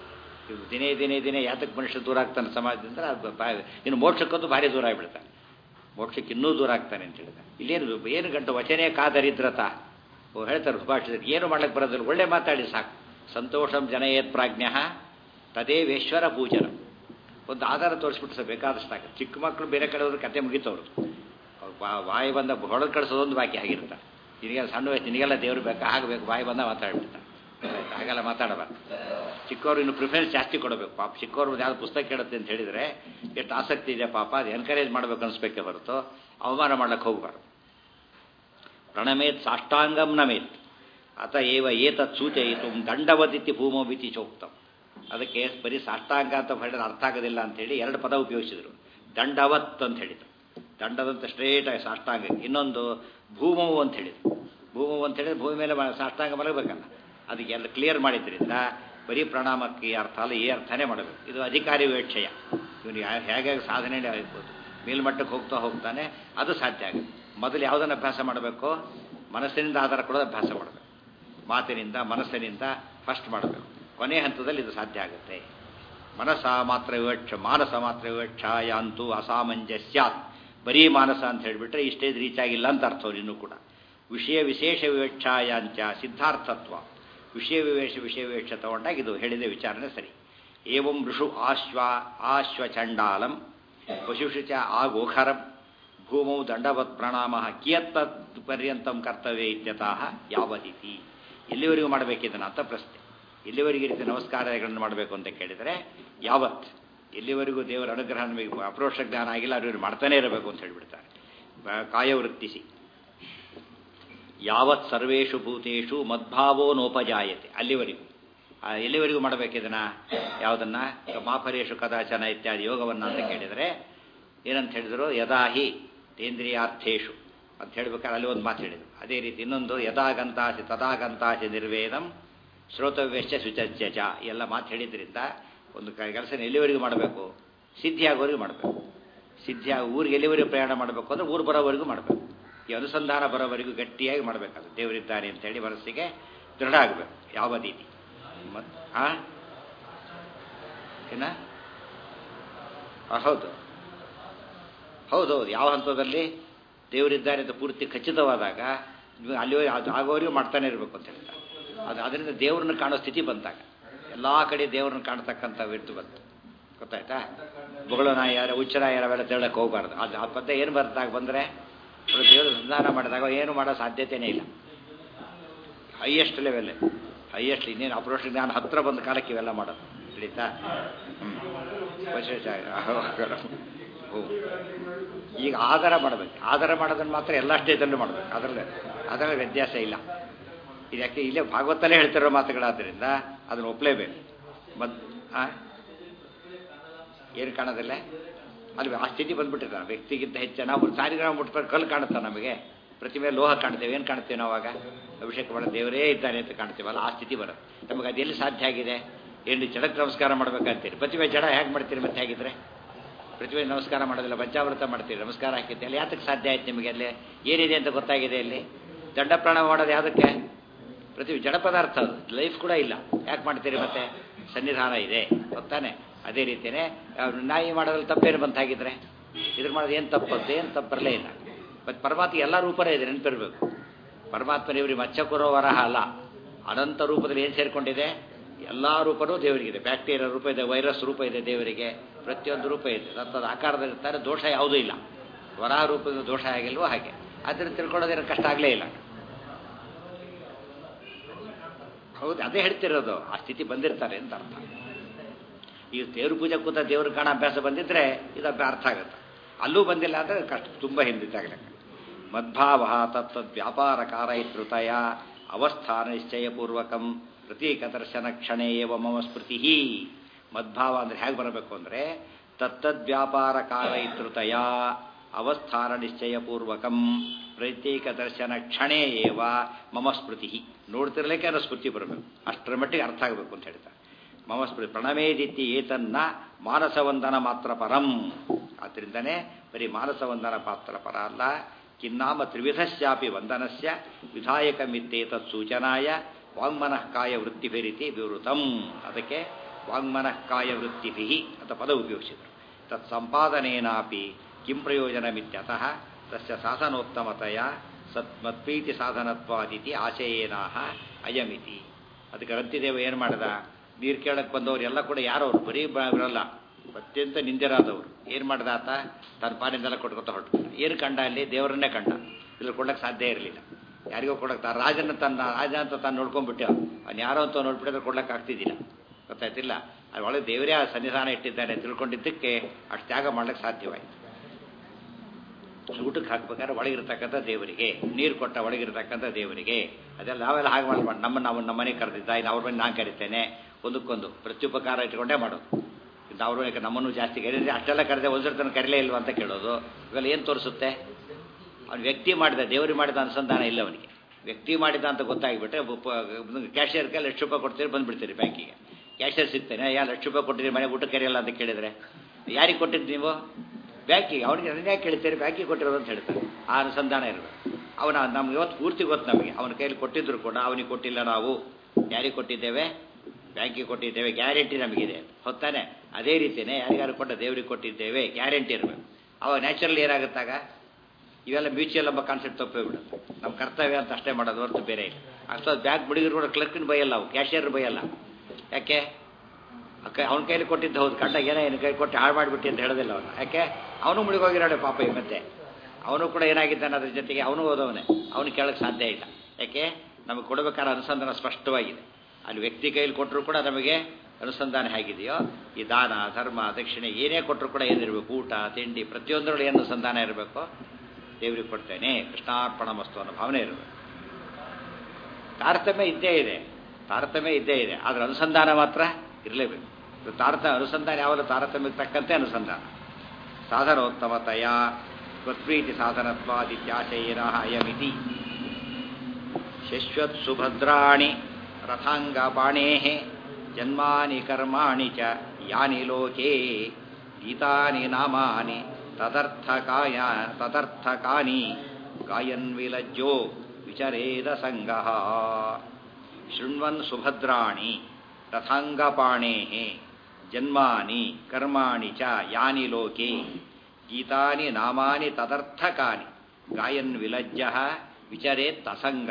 ಇವು ದಿನೇ ದಿನೇ ದಿನೇ ಯಾತಕ್ಕೆ ಮನುಷ್ಯ ದೂರ ಆಗ್ತಾನೆ ಸಮಾಜದಿಂದ ಅದು ಬಾ- ಇನ್ನು ಮೋಕ್ಷಕ್ಕಂತೂ ಭಾರಿ ದೂರ ಆಗಿಬಿಡ್ತಾನೆ ಮೋಕ್ಷಕ್ಕೆ ಇನ್ನೂ ದೂರ ಆಗ್ತಾನೆ ಅಂತ ಹೇಳಿದ ಇಲ್ಲೇನು ಏನು ಗಂಟು ವಚನೇ ಕಾದರಿದ್ರತ ಓ ಹೇಳ್ತಾರೆ ಸುಭಾಷಿತರು ಏನು ಮಾಡ್ಲಿಕ್ಕೆ ಬರೋದಿಲ್ಲ ಒಳ್ಳೆ ಮಾತಾಡಿ ಸಾಕು ಸಂತೋಷಂ ಜನಯೇತ್ ಪ್ರಾಜ್ಞ ತದೇವೇಶ್ವರ ಪೂಜನ ಒಂದು ಆಧಾರ ತೋರಿಸ್ಬಿಟ್ಟು ಸರ್ ಬೇಕಾದಷ್ಟು ಆಗುತ್ತೆ ಚಿಕ್ಕ ಮಕ್ಕಳು ಬೇರೆ ಕಡೆ ಹೋದ್ರೆ ಕತೆ ಮುಗಿತವ್ರು ಅವ್ರು ಬಾ ಬಾಯಿ ಬಂದ ಹೊಡೆದು ಕಳಿಸೋದೊಂದು ಬಾಕಿ ಆಗಿರುತ್ತೆ ನಿನಗೆಲ್ಲ ಸಣ್ಣ ವಯಸ್ಸು ನಿನಗೆಲ್ಲ ದೇವ್ರು ಬೇಕಾ ಆಗಬೇಕು ಬಾಯಿ ಬಂದ ಮಾತಾಡ್ಬಿಡ್ತಾರೆ ಹಾಗೆಲ್ಲ ಮಾತಾಡಬಾರ್ದು ಚಿಕ್ಕವರು ಇನ್ನು ಪ್ರಿಫರೆನ್ಸ್ ಜಾಸ್ತಿ ಕೊಡಬೇಕು ಪಾಪ ಚಿಕ್ಕವರು ಯಾವ್ದು ಪುಸ್ತಕ ಕೇಳುತ್ತೆ ಅಂತ ಹೇಳಿದರೆ ಎಷ್ಟು ಆಸಕ್ತಿ ಇದೆ ಪಾಪ ಅದು ಎನ್ಕರೇಜ್ ಮಾಡಬೇಕು ಅನಿಸ್ಬೇಕೆ ಹೊರತು ಅವಮಾನ ಮಾಡ್ಲಿಕ್ಕೆ ಹೋಗಬಾರ್ದು ಪ್ರಣಮೇತ್ ಸಾಷ್ಟಾಂಗಂ ನಮೇತ್ ಅತ ಏವ ಏತತ್ ಸೂಚಯಿತು ದಂಡವದಿತಿ ಭೂಮೋಬಿತಿ ಚೋಕ್ತಂ ಅದಕ್ಕೆ ಬರೀ ಸಾಷ್ಟಾಂಗ ಅಂತ ಹೇಳಿದ್ರೆ ಅರ್ಥ ಆಗೋದಿಲ್ಲ ಅಂತೇಳಿ ಎರಡು ಪದ ಉಪಯೋಗಿಸಿದ್ರು ದಂಡವತ್ ಅಂತ ಹೇಳಿದ್ರು ದಂಡದಂತ ಸ್ಟ್ರೇಟ್ ಆಗಿ ಸಾಷ್ಟಾಂಗ ಇನ್ನೊಂದು ಭೂಮವು ಅಂತ ಹೇಳಿದ್ರು ಭೂಮವು ಅಂತ ಹೇಳಿದ್ರೆ ಭೂಮಿ ಮೇಲೆ ಮ- ಸಾಷ್ಟಾಂಗ ಮಲಗಬೇಕಲ್ಲ ಅದಕ್ಕೆ ಎಲ್ಲ ಕ್ಲಿಯರ್ ಮಾಡಿದ್ರಿಂದ ಬರೀ ಪ್ರಣಾಮಕ್ಕೆ ಈ ಅರ್ಥ ಅಲ್ಲ ಈ ಅರ್ಥನೇ ಮಾಡಬೇಕು ಇದು ಅಧಿಕಾರಿ ವೇಕ್ಷಯ ಇವನು ಹೇಗೆ ಸಾಧನೆ ಆಗ್ಬೋದು ಮೇಲ್ಮಟ್ಟಕ್ಕೆ ಹೋಗ್ತಾ ಹೋಗ್ತಾನೆ ಅದು ಸಾಧ್ಯ ಆಗುತ್ತೆ ಮೊದಲು ಯಾವುದನ್ನು ಅಭ್ಯಾಸ ಮಾಡಬೇಕು ಮನಸ್ಸಿನಿಂದ ಆಧಾರ ಕೊಡೋದು ಅಭ್ಯಾಸ ಮಾಡಬೇಕು ಮಾತಿನಿಂದ ಮನಸ್ಸಿನಿಂದ ಫಸ್ಟ್ ಮಾಡಬೇಕು ಕೊನೆ ಹಂತದಲ್ಲಿ ಇದು ಸಾಧ್ಯ ಆಗುತ್ತೆ ಮನಸ ಮಾತ್ರ ವಿವಕ್ಷ ಮಾನಸ ಮಾತ್ರ ವಿವಕ್ಷಾಯ ಅಂತೂ ಅಸಾಮಂಜಸ್ಯಾತ್ ಬರೀ ಮಾನಸ ಅಂತ ಹೇಳಿಬಿಟ್ರೆ ಈ ಸ್ಟೇಜ್ ರೀಚ್ ಆಗಿಲ್ಲ ಅಂತ ಅರ್ಥ ಅವ್ರು ಇನ್ನೂ ಕೂಡ ವಿಷಯ ವಿಶೇಷ ವಿವಕ್ಷಾಯಾಂಚ ಸಿದ್ಧಾರ್ಥತ್ವ ವಿಷಯ ವಿವೇಶ ವಿಷಯ ವಿವೇಕ್ಷ ತಗೊಂಡಾಗ ಇದು ಹೇಳಿದ ವಿಚಾರಣೆ ಸರಿ ಏವಂ ಋಷು ಆಶ್ವ ಆಶ್ವಚಂಡಾಲಂ ಪಶುಷು ಚ ಆಗೋಖರಂ ಭೂಮೌ ದಂಡವತ್ ಪ್ರಣಾಮ ಕಿಯತ್ತತ್ ಪರ್ಯಂತಂ ಕರ್ತವ್ಯ ಇತ್ಯತಃ ಯಾವದಿತಿ ಎಲ್ಲಿವರೆಗೂ ಮಾಡಬೇಕಿದನ ಅಂತ ಪ್ರಶ್ನೆ ಎಲ್ಲಿವರೆಗೆ ಈ ರೀತಿ ನಮಸ್ಕಾರಗಳನ್ನು ಮಾಡಬೇಕು ಅಂತ ಕೇಳಿದರೆ ಯಾವತ್ ಎಲ್ಲಿವರೆಗೂ ದೇವರ ಅನುಗ್ರಹ ನಮಗೆ ಅಪ್ರೋಕ್ಷ ಜ್ಞಾನ ಆಗಿಲ್ಲ ಅವ್ರು ಮಾಡ್ತಾನೆ ಇರಬೇಕು ಅಂತ ಹೇಳಿಬಿಡ್ತಾರೆ ಬ- ಕಾಯವೃತ್ತಿಸಿ ಯಾವತ್ ಸರ್ವೇಷು ಭೂತೇಷು ಮದ್ಭಾವೋ ನೋಪಜಾಯತೆ ಅಲ್ಲಿವರೆಗೂ ಆ, ಎಲ್ಲಿವರೆಗೂ ಮಾಡಬೇಕಿದನ ಯಾವುದನ್ನ ಮಾಫರೇಶು ಕದಾಚನ ಇತ್ಯಾದಿ ಯೋಗವನ್ನು ಅಂತ ಕೇಳಿದರೆ ಏನಂತ ಹೇಳಿದ್ರು ಯದಾಹಿ ತೇಂದ್ರಿಯಾರ್ಥೇಶು ಅಂತ ಹೇಳ್ಬೇಕಾದ್ರೆ ಅಲ್ಲಿ ಒಂದು ಮಾತು ಹೇಳಿದ್ರು ಅದೇ ರೀತಿ ಇನ್ನೊಂದು ಯದಾಗಂತಾಸಿ ತದಾಗಂತಾಸಿ ನಿರ್ವೇದಂ ಶ್ರೋತವ್ಯಶ್ಚ ಶುಚಸ್ಯ ಚ ಎಲ್ಲ ಮಾತು ಹೇಳಿದ್ರಿಂದ ಒಂದು ಕೆಲಸ ಎಲ್ಲಿವರೆಗೂ ಮಾಡಬೇಕು ಸಿದ್ಧಿಯಾಗೋವರೆಗೂ ಮಾಡಬೇಕು ಸಿದ್ಧಿ ಊರಿಗೆ ಎಲ್ಲಿವರೆಗೂ ಪ್ರಯಾಣ ಮಾಡಬೇಕು ಅಂದರೆ ಊರು ಬರೋವರೆಗೂ ಮಾಡಬೇಕು ಈ ಅನುಸಂಧಾನ ಬರೋವರೆಗೂ ಗಟ್ಟಿಯಾಗಿ ಮಾಡಬೇಕಾದ್ರೆ ದೇವರಿದ್ದಾನೆ ಅಂತೇಳಿ ಮನಸ್ಸಿಗೆ ದೃಢ ಆಗಬೇಕು ಯಾವ ರೀತಿ ಮತ್ ಆ ಏನ ಆ, ಹೌದು ಹೌದೌದು ಯಾವ ಹಂತದಲ್ಲಿ ದೇವರಿದ್ದಾರೆ ಅಂತ ಪೂರ್ತಿ ಖಚಿತವಾದಾಗ ನೀವು ಅಲ್ಲಿ ಅದು ಆಗೋವರೆಗೂ ಮಾಡ್ತಾನೆ ಇರಬೇಕು ಅಂತ ಹೇಳ್ತಾರೆ ಅದು ಅದರಿಂದ ದೇವ್ರನ್ನ ಕಾಣೋ ಸ್ಥಿತಿ ಬಂದಾಗ ಎಲ್ಲ ಕಡೆ ದೇವ್ರನ್ನ ಕಾಣ್ತಕ್ಕಂಥ ವಿರ್ತು ಬಂತು ಗೊತ್ತಾಯ್ತಾ ಬೊಗಳು ನಾಯಾರ ಹುಚ್ಚ ನಾಯಾರ ಅವೆಲ್ಲ ತೇಳಕ್ಕೆ ಹೋಗಬಾರ್ದು ಅದು ಆ ಪದ್ಯ ಏನು ಬರ್ದಾಗ ಬಂದರೆ ಅವರು ದೇವರು ಸಂಧಾನ ಮಾಡಿದಾಗ ಏನು ಮಾಡೋ ಸಾಧ್ಯತೆಯೇ ಇಲ್ಲ ಹೈಯೆಸ್ಟ್ ಲೆವೆಲ್ ಹೈಯೆಸ್ಟ್ ಇನ್ನೇನು ಅಪ್ರೋಷ್ ಜ್ಞಾನ ಹತ್ರ ಬಂದ ಕಾಲಕ್ಕೆ ಇವೆಲ್ಲ ಮಾಡೋದು ತಿಳಿತಾ ಹ್ಞೂ ವಿಶೇಷ ಹ್ಞೂ ಈಗ ಆಧಾರ ಮಾಡಬೇಕು ಆಧಾರ ಮಾಡೋದನ್ನು ಮಾತ್ರ ಎಲ್ಲ ಸ್ಟೇಜಲ್ಲೂ ಮಾಡಬೇಕು ಅದರಲ್ಲಿ ಅದರಲ್ಲಿ ವ್ಯತ್ಯಾಸ ಇಲ್ಲ ಇದು ಯಾಕೆ ಇಲ್ಲೇ ಭಾಗವತಲ್ಲೇ ಹೇಳ್ತಿರೋ ಮಾತುಗಳಾದ್ದರಿಂದ ಅದನ್ನು ಒಪ್ಪಲೇಬೇಕು ಮತ್ ಆ? ಏನು ಕಾಣೋದಿಲ್ಲ ಅಲ್ಲಿ ಆ ಸ್ಥಿತಿ ಬಂದ್ಬಿಟ್ಟಿರ್ತಾನೆ ವ್ಯಕ್ತಿಗಿಂತ ಹೆಚ್ಚು ನಾವು ಸಾರಿಗ್ರಾಮ ಮುಟ್ಕೊಂಡು ಕಲ್ಲು ಕಾಣುತ್ತಾ ನಮಗೆ ಪ್ರತಿಮೆ ಲೋಹ ಕಾಣ್ತೇವೆ ಏನು ಕಾಣ್ತೇವೆ ನಾವು ಅವಾಗ ಅಭಿಷೇಕ ಮಾಡೋ ದೇವರೇ ಇದ್ದಾನೆ ಅಂತ ಕಾಣ್ತೇವಲ್ಲ ಆ ಸ್ಥಿತಿ ಬರುತ್ತೆ ನಮಗೆ ಅದೆಲ್ಲಿ ಸಾಧ್ಯ ಆಗಿದೆ ಏನು ಜಡಕ್ಕೆ ನಮಸ್ಕಾರ ಮಾಡ್ಬೇಕಂತೀರಿ ಪ್ರತಿಮೆ ಜಡ ಹೇಗೆ ಮಾಡ್ತೀರಿ ಮತ್ತೆ ಹೇಗಿದ್ರೆ ಪ್ರತಿಮೆ ನಮಸ್ಕಾರ ಮಾಡೋದಿಲ್ಲ ಪಂಚಾಮೃತ ಮಾಡ್ತೀರಿ ನಮಸ್ಕಾರ ಹಾಕಿದ್ದೆ ಅಲ್ಲಿ ಯಾತಕ್ಕೆ ಸಾಧ್ಯ ಆಯ್ತು ನಿಮಗೆ ಅಲ್ಲಿ ಏನಿದೆ ಅಂತ ಗೊತ್ತಾಗಿದೆ ಅಲ್ಲಿ ದಂಡ ಪ್ರಾಣ ಮಾಡೋದು ಯಾವುದಕ್ಕೆ ಪ್ರತಿ ಜಡ ಪದಾರ್ಥ ಅದು ಲೈಫ್ ಕೂಡ ಇಲ್ಲ ಯಾಕೆ ಮಾಡ್ತೀರಿ ಮತ್ತೆ ಸನ್ನಿಧಾನ ಇದೆ ಗೊತ್ತಾನೆ ಅದೇ ರೀತಿಯೇ ಅವ್ರು ನಾಯಿ ಮಾಡೋದ್ರಲ್ಲಿ ತಪ್ಪೇನು ಬಂತಾಗಿದ್ರೆ ಇದ್ರ ಮಾಡೋದು ಏನು ತಪ್ಪಂತ ಏನು ತಪ್ಪು ಬರಲೇ ಇಲ್ಲ ಮತ್ತು ಪರಮಾತ್ಮ ಎಲ್ಲ ರೂಪನೇ ಇದೆ ನೆನಪಿರ್ಬೇಕು ಪರಮಾತ್ಮನ ಇವ್ರಿಗೆ ಮಚ್ಚಕುರೋ ವರಹ ಅಲ್ಲ ಅನಂತ ರೂಪದಲ್ಲಿ ಏನು ಸೇರಿಕೊಂಡಿದೆ ಎಲ್ಲ ರೂಪನೂ ದೇವರಿಗಿದೆ ಬ್ಯಾಕ್ಟೀರಿಯಾ ರೂಪ ಇದೆ ವೈರಸ್ ರೂಪ ಇದೆ ದೇವರಿಗೆ ಪ್ರತಿಯೊಂದು ರೂಪ ಇದೆ ತತ್ತದ ಆಕಾರದಲ್ಲಿರ್ತಾರೆ ದೋಷ ಯಾವುದೂ ಇಲ್ಲ ವರಾಹ ರೂಪದ ದೋಷ ಆಗಿಲ್ವೋ ಹಾಗೆ ಅದನ್ನು ತಿಳ್ಕೊಳ್ಳೋದೇನು ಕಷ್ಟ ಆಗಲೇ ಇಲ್ಲ ಹೌದು ಅದೇ ಹೇಳ್ತಿರೋದು ಆ ಸ್ಥಿತಿ ಬಂದಿರ್ತಾರೆ ಅಂತ ಅರ್ಥ ಈಗ ದೇವ್ರ ಪೂಜೆ ಕೂತ ದೇವ್ರ ಕಾಣ ಅಭ್ಯಾಸ ಬಂದಿದ್ರೆ ಇದು ಅಭ್ಯ- ಅರ್ಥ ಆಗುತ್ತೆ ಅಲ್ಲೂ ಬಂದಿಲ್ಲ ಅಂದರೆ ಕಷ್ಟ ತುಂಬ ಹಿಂದಿದ್ದಾಗಲಿಕ್ಕೆ ಮದ್ಭಾವ ತತ್ತದ್ ವ್ಯಾಪಾರ ಕಾರಯಿತೃತಯ ಅವಸ್ಥಾನ ನಿಶ್ಚಯಪೂರ್ವಕಂ ಪ್ರತೀಕ ದರ್ಶನ ಕ್ಷಣೇ ಏವ ಮಮ ಸ್ಮೃತಿ ಮದ್ಭಾವ ಅಂದರೆ ಹೇಗೆ ಬರಬೇಕು ಅಂದರೆ ತತ್ತದ್ ವ್ಯಾಪಾರ ಕಾರಯಿತೃತಯ ಅವಸ್ಥಾನ ನಿಶ್ಚಯಪೂರ್ವಕಂ ಪ್ರತ್ಯೇಕ ದರ್ಶನ ಕ್ಷಣೇ ಏವ ಮಮ ಸ್ಮೃತಿ ನೋಡ್ತಿರ್ಲಿಕ್ಕೆ ಅನ್ನೋ ಸ್ಮೃತಿ ಬರಬೇಕು ಅಷ್ಟರ ಮಟ್ಟಿಗೆ ಅರ್ಥ ಆಗಬೇಕು ಅಂತ ಹೇಳ್ತಾರೆ ಮಮ ಸ್ಮೃತಿ ಪ್ರಣಮೇದಿತ್ಯ ಏತನ್ನ ಮಾನಸವಂದನ ಮಾತ್ರ ಪರಂ ಆದ್ದರಿಂದನೇ ಬರೀ ಮಾನಸವಂದನ ಪಾತ್ರ ಪರ ಅಲ್ಲ ಕಿನ್ನಾಮ ತ್ರಿವಿಧಶ್ಚಾಪಿ ವಂದನಸ್ಯ ವಿಧಾಯಕ ಮಿತ್ತೇತತ್ ಸೂಚನಾಯ ವಾಂಗ್ಮನಃ ಕಾಯ ವೃತ್ತಿಭೇರಿತಿ ವಿವೃತಂ ಅದಕ್ಕೆ ವಾಂಗ್ಮನಃಕಾಯ ವೃತ್ತಿಭಿ ಅಂತ ಪದ ಉಪಯೋಗಿಸಿದರು ತತ್ ಸಂಪಾದನೇನಾಪಿ ಕಿಂ ಪ್ರಯೋಜನಮಿತ್ಯತಃ ತಸ್ಯ ಸಾಧನೋತ್ತಮತೆಯ ಸತ್ ಮತ್ಪ್ರೀತಿ ಸಾಧನತ್ವಾದಿತಿ ಆಶಯೇನಾಹ ಅಯಮಿತಿ ಅದಕ್ಕೆ ರಂತಿದೇವ ಏನು ಮಾಡ್ದ ನೀರು ಕೇಳಕ್ಕೆ ಬಂದವರು ಎಲ್ಲ ಕೂಡ ಯಾರು ಅವರು ಬರೀ ಬರಲ್ಲ ಅತ್ಯಂತ ನಿಂದಿರಾದವರು ಏನು ಮಾಡ್ದ ಆತ ತನ್ನ ಪಾನಿಂದೆಲ್ಲ ಕೊಟ್ಕೊತ ಹೊರಟು ಏನು ಕಂಡ ಅಲ್ಲಿ ದೇವರನ್ನೇ ಕಂಡ ಇಲ್ಲಿ ಕೊಡಕ್ಕೆ ಸಾಧ್ಯ ಇರಲಿಲ್ಲ ಯಾರಿಗೋ ಕೊಡಕ್ಕೆ ರಾಜನ ತನ್ನ ರಾಜ ಅಂತ ತಾನು ನೋಡ್ಕೊಂಡ್ಬಿಟ್ಟೆ ಅವ್ನು ಯಾರೋ ಅಂತ ನೋಡ್ಬಿಟ್ಟಿದ್ರೆ ಕೊಡ್ಲಕ್ಕೆ ಆಗ್ತಿದ್ದಿಲ್ಲ ಗೊತ್ತಾಯ್ತಿಲ್ಲ ಅದು ಒಳಗೆ ದೇವರೇ ಆ ಸನ್ನಿಧಾನ ಇಟ್ಟಿದ್ದಾನೆ ತಿಳ್ಕೊಂಡಿದ್ದಕ್ಕೆ ಅಷ್ಟು ತ್ಯಾಗ ಮಾಡ್ಲಿಕ್ಕೆ ಸಾಧ್ಯವಾಯಿತು ಊಟಕ್ಕೆ ಹಾಕ್ಬೇಕಾದ್ರೆ ಒಳಗಿರ್ತಕ್ಕಂಥ ದೇವರಿಗೆ ನೀರು ಕೊಟ್ಟ ಒಳಗಿರ್ತಕ್ಕಂಥ ದೇವರಿಗೆ ಅದೆಲ್ಲ ನಾವೆಲ್ಲ ಹಾಗೆ ಮಾಡ್ಬಾರ್ದು ನಮ್ಮ ನಾವು ನಮ್ಮ ಮನೆಗೆ ಕರೆದಿದ್ದ ಇನ್ನು ಅವ್ರ ಮನೆ ನಾನು ಕರಿತೇನೆ ಒಂದಕ್ಕೊಂದು ಪ್ರತ್ಯುಪಕಾರ ಇಟ್ಕೊಂಡೇ ಮಾಡೋದು ಇದು ಅವ್ರ ಮನೆಗೆ ನಮ್ಮನ್ನು ಜಾಸ್ತಿ ಕರೀದ್ರೆ ಅಷ್ಟೆಲ್ಲ ಕರೆದೆ ಒಂದ್ಸರಿ ತನಕ ಕರೀಲೇ ಇಲ್ವಾ ಅಂತ ಕೇಳೋದು ಇವೆಲ್ಲ ಏನು ತೋರಿಸುತ್ತೆ ಅವ್ನು ವ್ಯಕ್ತಿ ಮಾಡಿದ ದೇವರಿಗೆ ಮಾಡಿದ ಅನುಸಂಧಾನ ಇಲ್ಲ ಅವನಿಗೆ ವ್ಯಕ್ತಿ ಮಾಡಿದ ಅಂತ ಗೊತ್ತಾಗಿಬಿಟ್ರೆ ಕ್ಯಾಶಿಯರ್ಗೆ ಲಕ್ಷ ರೂಪಾಯಿ ಕೊಡ್ತೀರಿ ಬಂದುಬಿಡ್ತೀರಿ ಬ್ಯಾಂಕಿಗೆ ಕ್ಯಾಶಿಯರ್ ಸಿಗ್ತೇನೆ ಯಾ ಲಕ್ಷ ರೂಪಾಯಿ ಕೊಟ್ಟಿದ್ದೀರಿ ಮನೆ ಊಟ ಕರೆಯಲ್ಲ ಅಂತ ಕೇಳಿದರೆ ಯಾರಿಗೆ ಕೊಟ್ಟಿದ್ದು ನೀವು ಬ್ಯಾಂಕಿಗೆ ಅವನಿಗೆ ಅದನ್ನ ಯಾಕೆ ಕೇಳ್ತೀರಿ ಬ್ಯಾಂಕಿಗೆ ಕೊಟ್ಟಿರೋದು ಅಂತ ಹೇಳ್ತಾರೆ ಆ ಅನುಸಂಧಾನ ಇರಬೇಕು ಅವನ ನಮ್ಗೆ ಇವತ್ತು ಪೂರ್ತಿ ಗೊತ್ತು ನಮಗೆ ಅವನ ಕೈಯಲ್ಲಿ ಕೊಟ್ಟಿದ್ರು ಕೂಡ ಅವನಿಗೆ ಕೊಟ್ಟಿಲ್ಲ ನಾವು ಯಾರಿಗೆ ಕೊಟ್ಟಿದ್ದೇವೆ ಬ್ಯಾಂಕಿಗೆ ಕೊಟ್ಟಿದ್ದೇವೆ ಗ್ಯಾರಂಟಿ ನಮಗಿದೆ ಹೊತ್ತಾನೆ ಅದೇ ರೀತಿಯೇ ಯಾರಿಗಾರು ಕೊಟ್ಟ ದೇವರಿಗೆ ಕೊಟ್ಟಿದ್ದೇವೆ ಗ್ಯಾರಂಟಿ ಇರಬೇಕು ಅವಾಗ ನ್ಯಾಚುರಲ್ ಏನಾಗುತ್ತಾಗ ಇವೆಲ್ಲ ಮ್ಯೂಚುವಲ್ ಎಂಬ ಕಾನ್ಸೆಪ್ಟ್ ತಪ್ಪೋಗ್ಬಿಡುತ್ತೆ ನಮ್ಮ ಕರ್ತವ್ಯ ಅಂತ ಅಷ್ಟೇ ಮಾಡೋದು ಹೊರತು ಬೇರೆ ಇಲ್ಲ ಅಷ್ಟೊಂದು ಬ್ಯಾಂಕ್ ಬಿಡಿಗರು ಕೂಡ ಕ್ಲರ್ಕಿನ ಬೈಯಲ್ಲ ಅವು ಕ್ಯಾಶಿಯರ್ ಬೈಯಲ್ಲ ಯಾಕೆ ಅಕ್ಕ ಅವನ ಕೈಲಿ ಕೊಟ್ಟಿದ್ದು ಹೌದು ಕಂಡ ಏನೋ ಏನು ಕೈ ಕೊಟ್ಟು ಹಾಳು ಮಾಡಿಬಿಟ್ಟು ಅಂತ ಹೇಳೋದಿಲ್ಲ ಅವನು ಯಾಕೆ ಅವನು ಮುಳುಗೋಗಿರೋಡೆ ಪಾಪ ಈ ಮತ್ತೆ ಅವನು ಕೂಡ ಏನಾಗಿದ್ದಾನೆ ಅದ್ರ ಜೊತೆಗೆ ಅವನು ಓದವನೇ ಅವನು ಕೇಳಕ್ಕೆ ಸಾಧ್ಯ ಇಲ್ಲ ಯಾಕೆ ನಮಗೆ ಕೊಡಬೇಕಾದ ಅನುಸಂಧಾನ ಸ್ಪಷ್ಟವಾಗಿದೆ ಅಲ್ಲಿ ವ್ಯಕ್ತಿ ಕೈಲಿ ಕೊಟ್ಟರು ಕೂಡ ನಮಗೆ ಅನುಸಂಧಾನ ಹೇಗಿದೆಯೋ ಈ ದಾನ ಧರ್ಮ ದಕ್ಷಿಣೆ ಏನೇ ಕೊಟ್ಟರು ಕೂಡ ಏನಿರಬೇಕು ಊಟ ತಿಂಡಿ ಪ್ರತಿಯೊಂದರಲ್ಲಿ ಏನು ಅನುಸಂಧಾನ ಇರಬೇಕು ದೇವರಿಗೆ ಕೊಡ್ತೇನೆ ಕೃಷ್ಣಾರ್ಪಣ ಮಸ್ತು ಅನ್ನೋ ಭಾವನೆ ಇರಬೇಕು ತಾರತಮ್ಯ ಇದ್ದೇ ಇದೆ ತಾರತಮ್ಯ ಇದ್ದೇ ಇದೆ ಆದರೆ ಅನುಸಂಧಾನ ಮಾತ್ರ ಇರಲೇಬೇಕು ತಾರತ ಅನುಸಂಧಾನ ಯಾವಾಗ ತಾರತಮ್ಯಕ್ಕೆ ತಕ್ಕಂತೆ ಅನುಸಂಧಾನ ಸಾಧನೋತ್ತಮತೆಯ ತ್ವತ್ಪ್ರೀತಿ ಸಾಧನತ್ವಾದಿತ್ಯಾಶಯೇನ ಅಯಮಿತಿ ಶಶ್ವತ್ ಸುಭದ್ರಾಣಿ ರಥಾಂಗಪಾಣೇ ಜನ್ಮಾನಿ ಕರ್ಮಾಣಿ ಚ ಯಾನಿ ಲೋಕೆ ಗೀತಾನಿ ನಾಮಾನಿ ತದರ್ಥಕಾಯ ತದರ್ಥಕಾನಿ ಗಾಯನ್ ವಿಲಜ್ಜೋ ವಿಚರೇದ ಸಂಗ ಶೃಣ್ವನ್ ಸುಭದ್ರಾಣಿ ರಥಾಂಗಪಾಣೇ ಜನ್ಮಾನಿ ಕರ್ಮಾಣಿ ಚ ಯಾನಿ ಲೋಕೆ ಗೀತಾನಿ ನಾಮಾನಿ ತದರ್ಥಕಾನಿ ಗಾಯನ್ ವಿಲಜ್ಜ ವಿಚರೇತ್ ಅಸಂಗ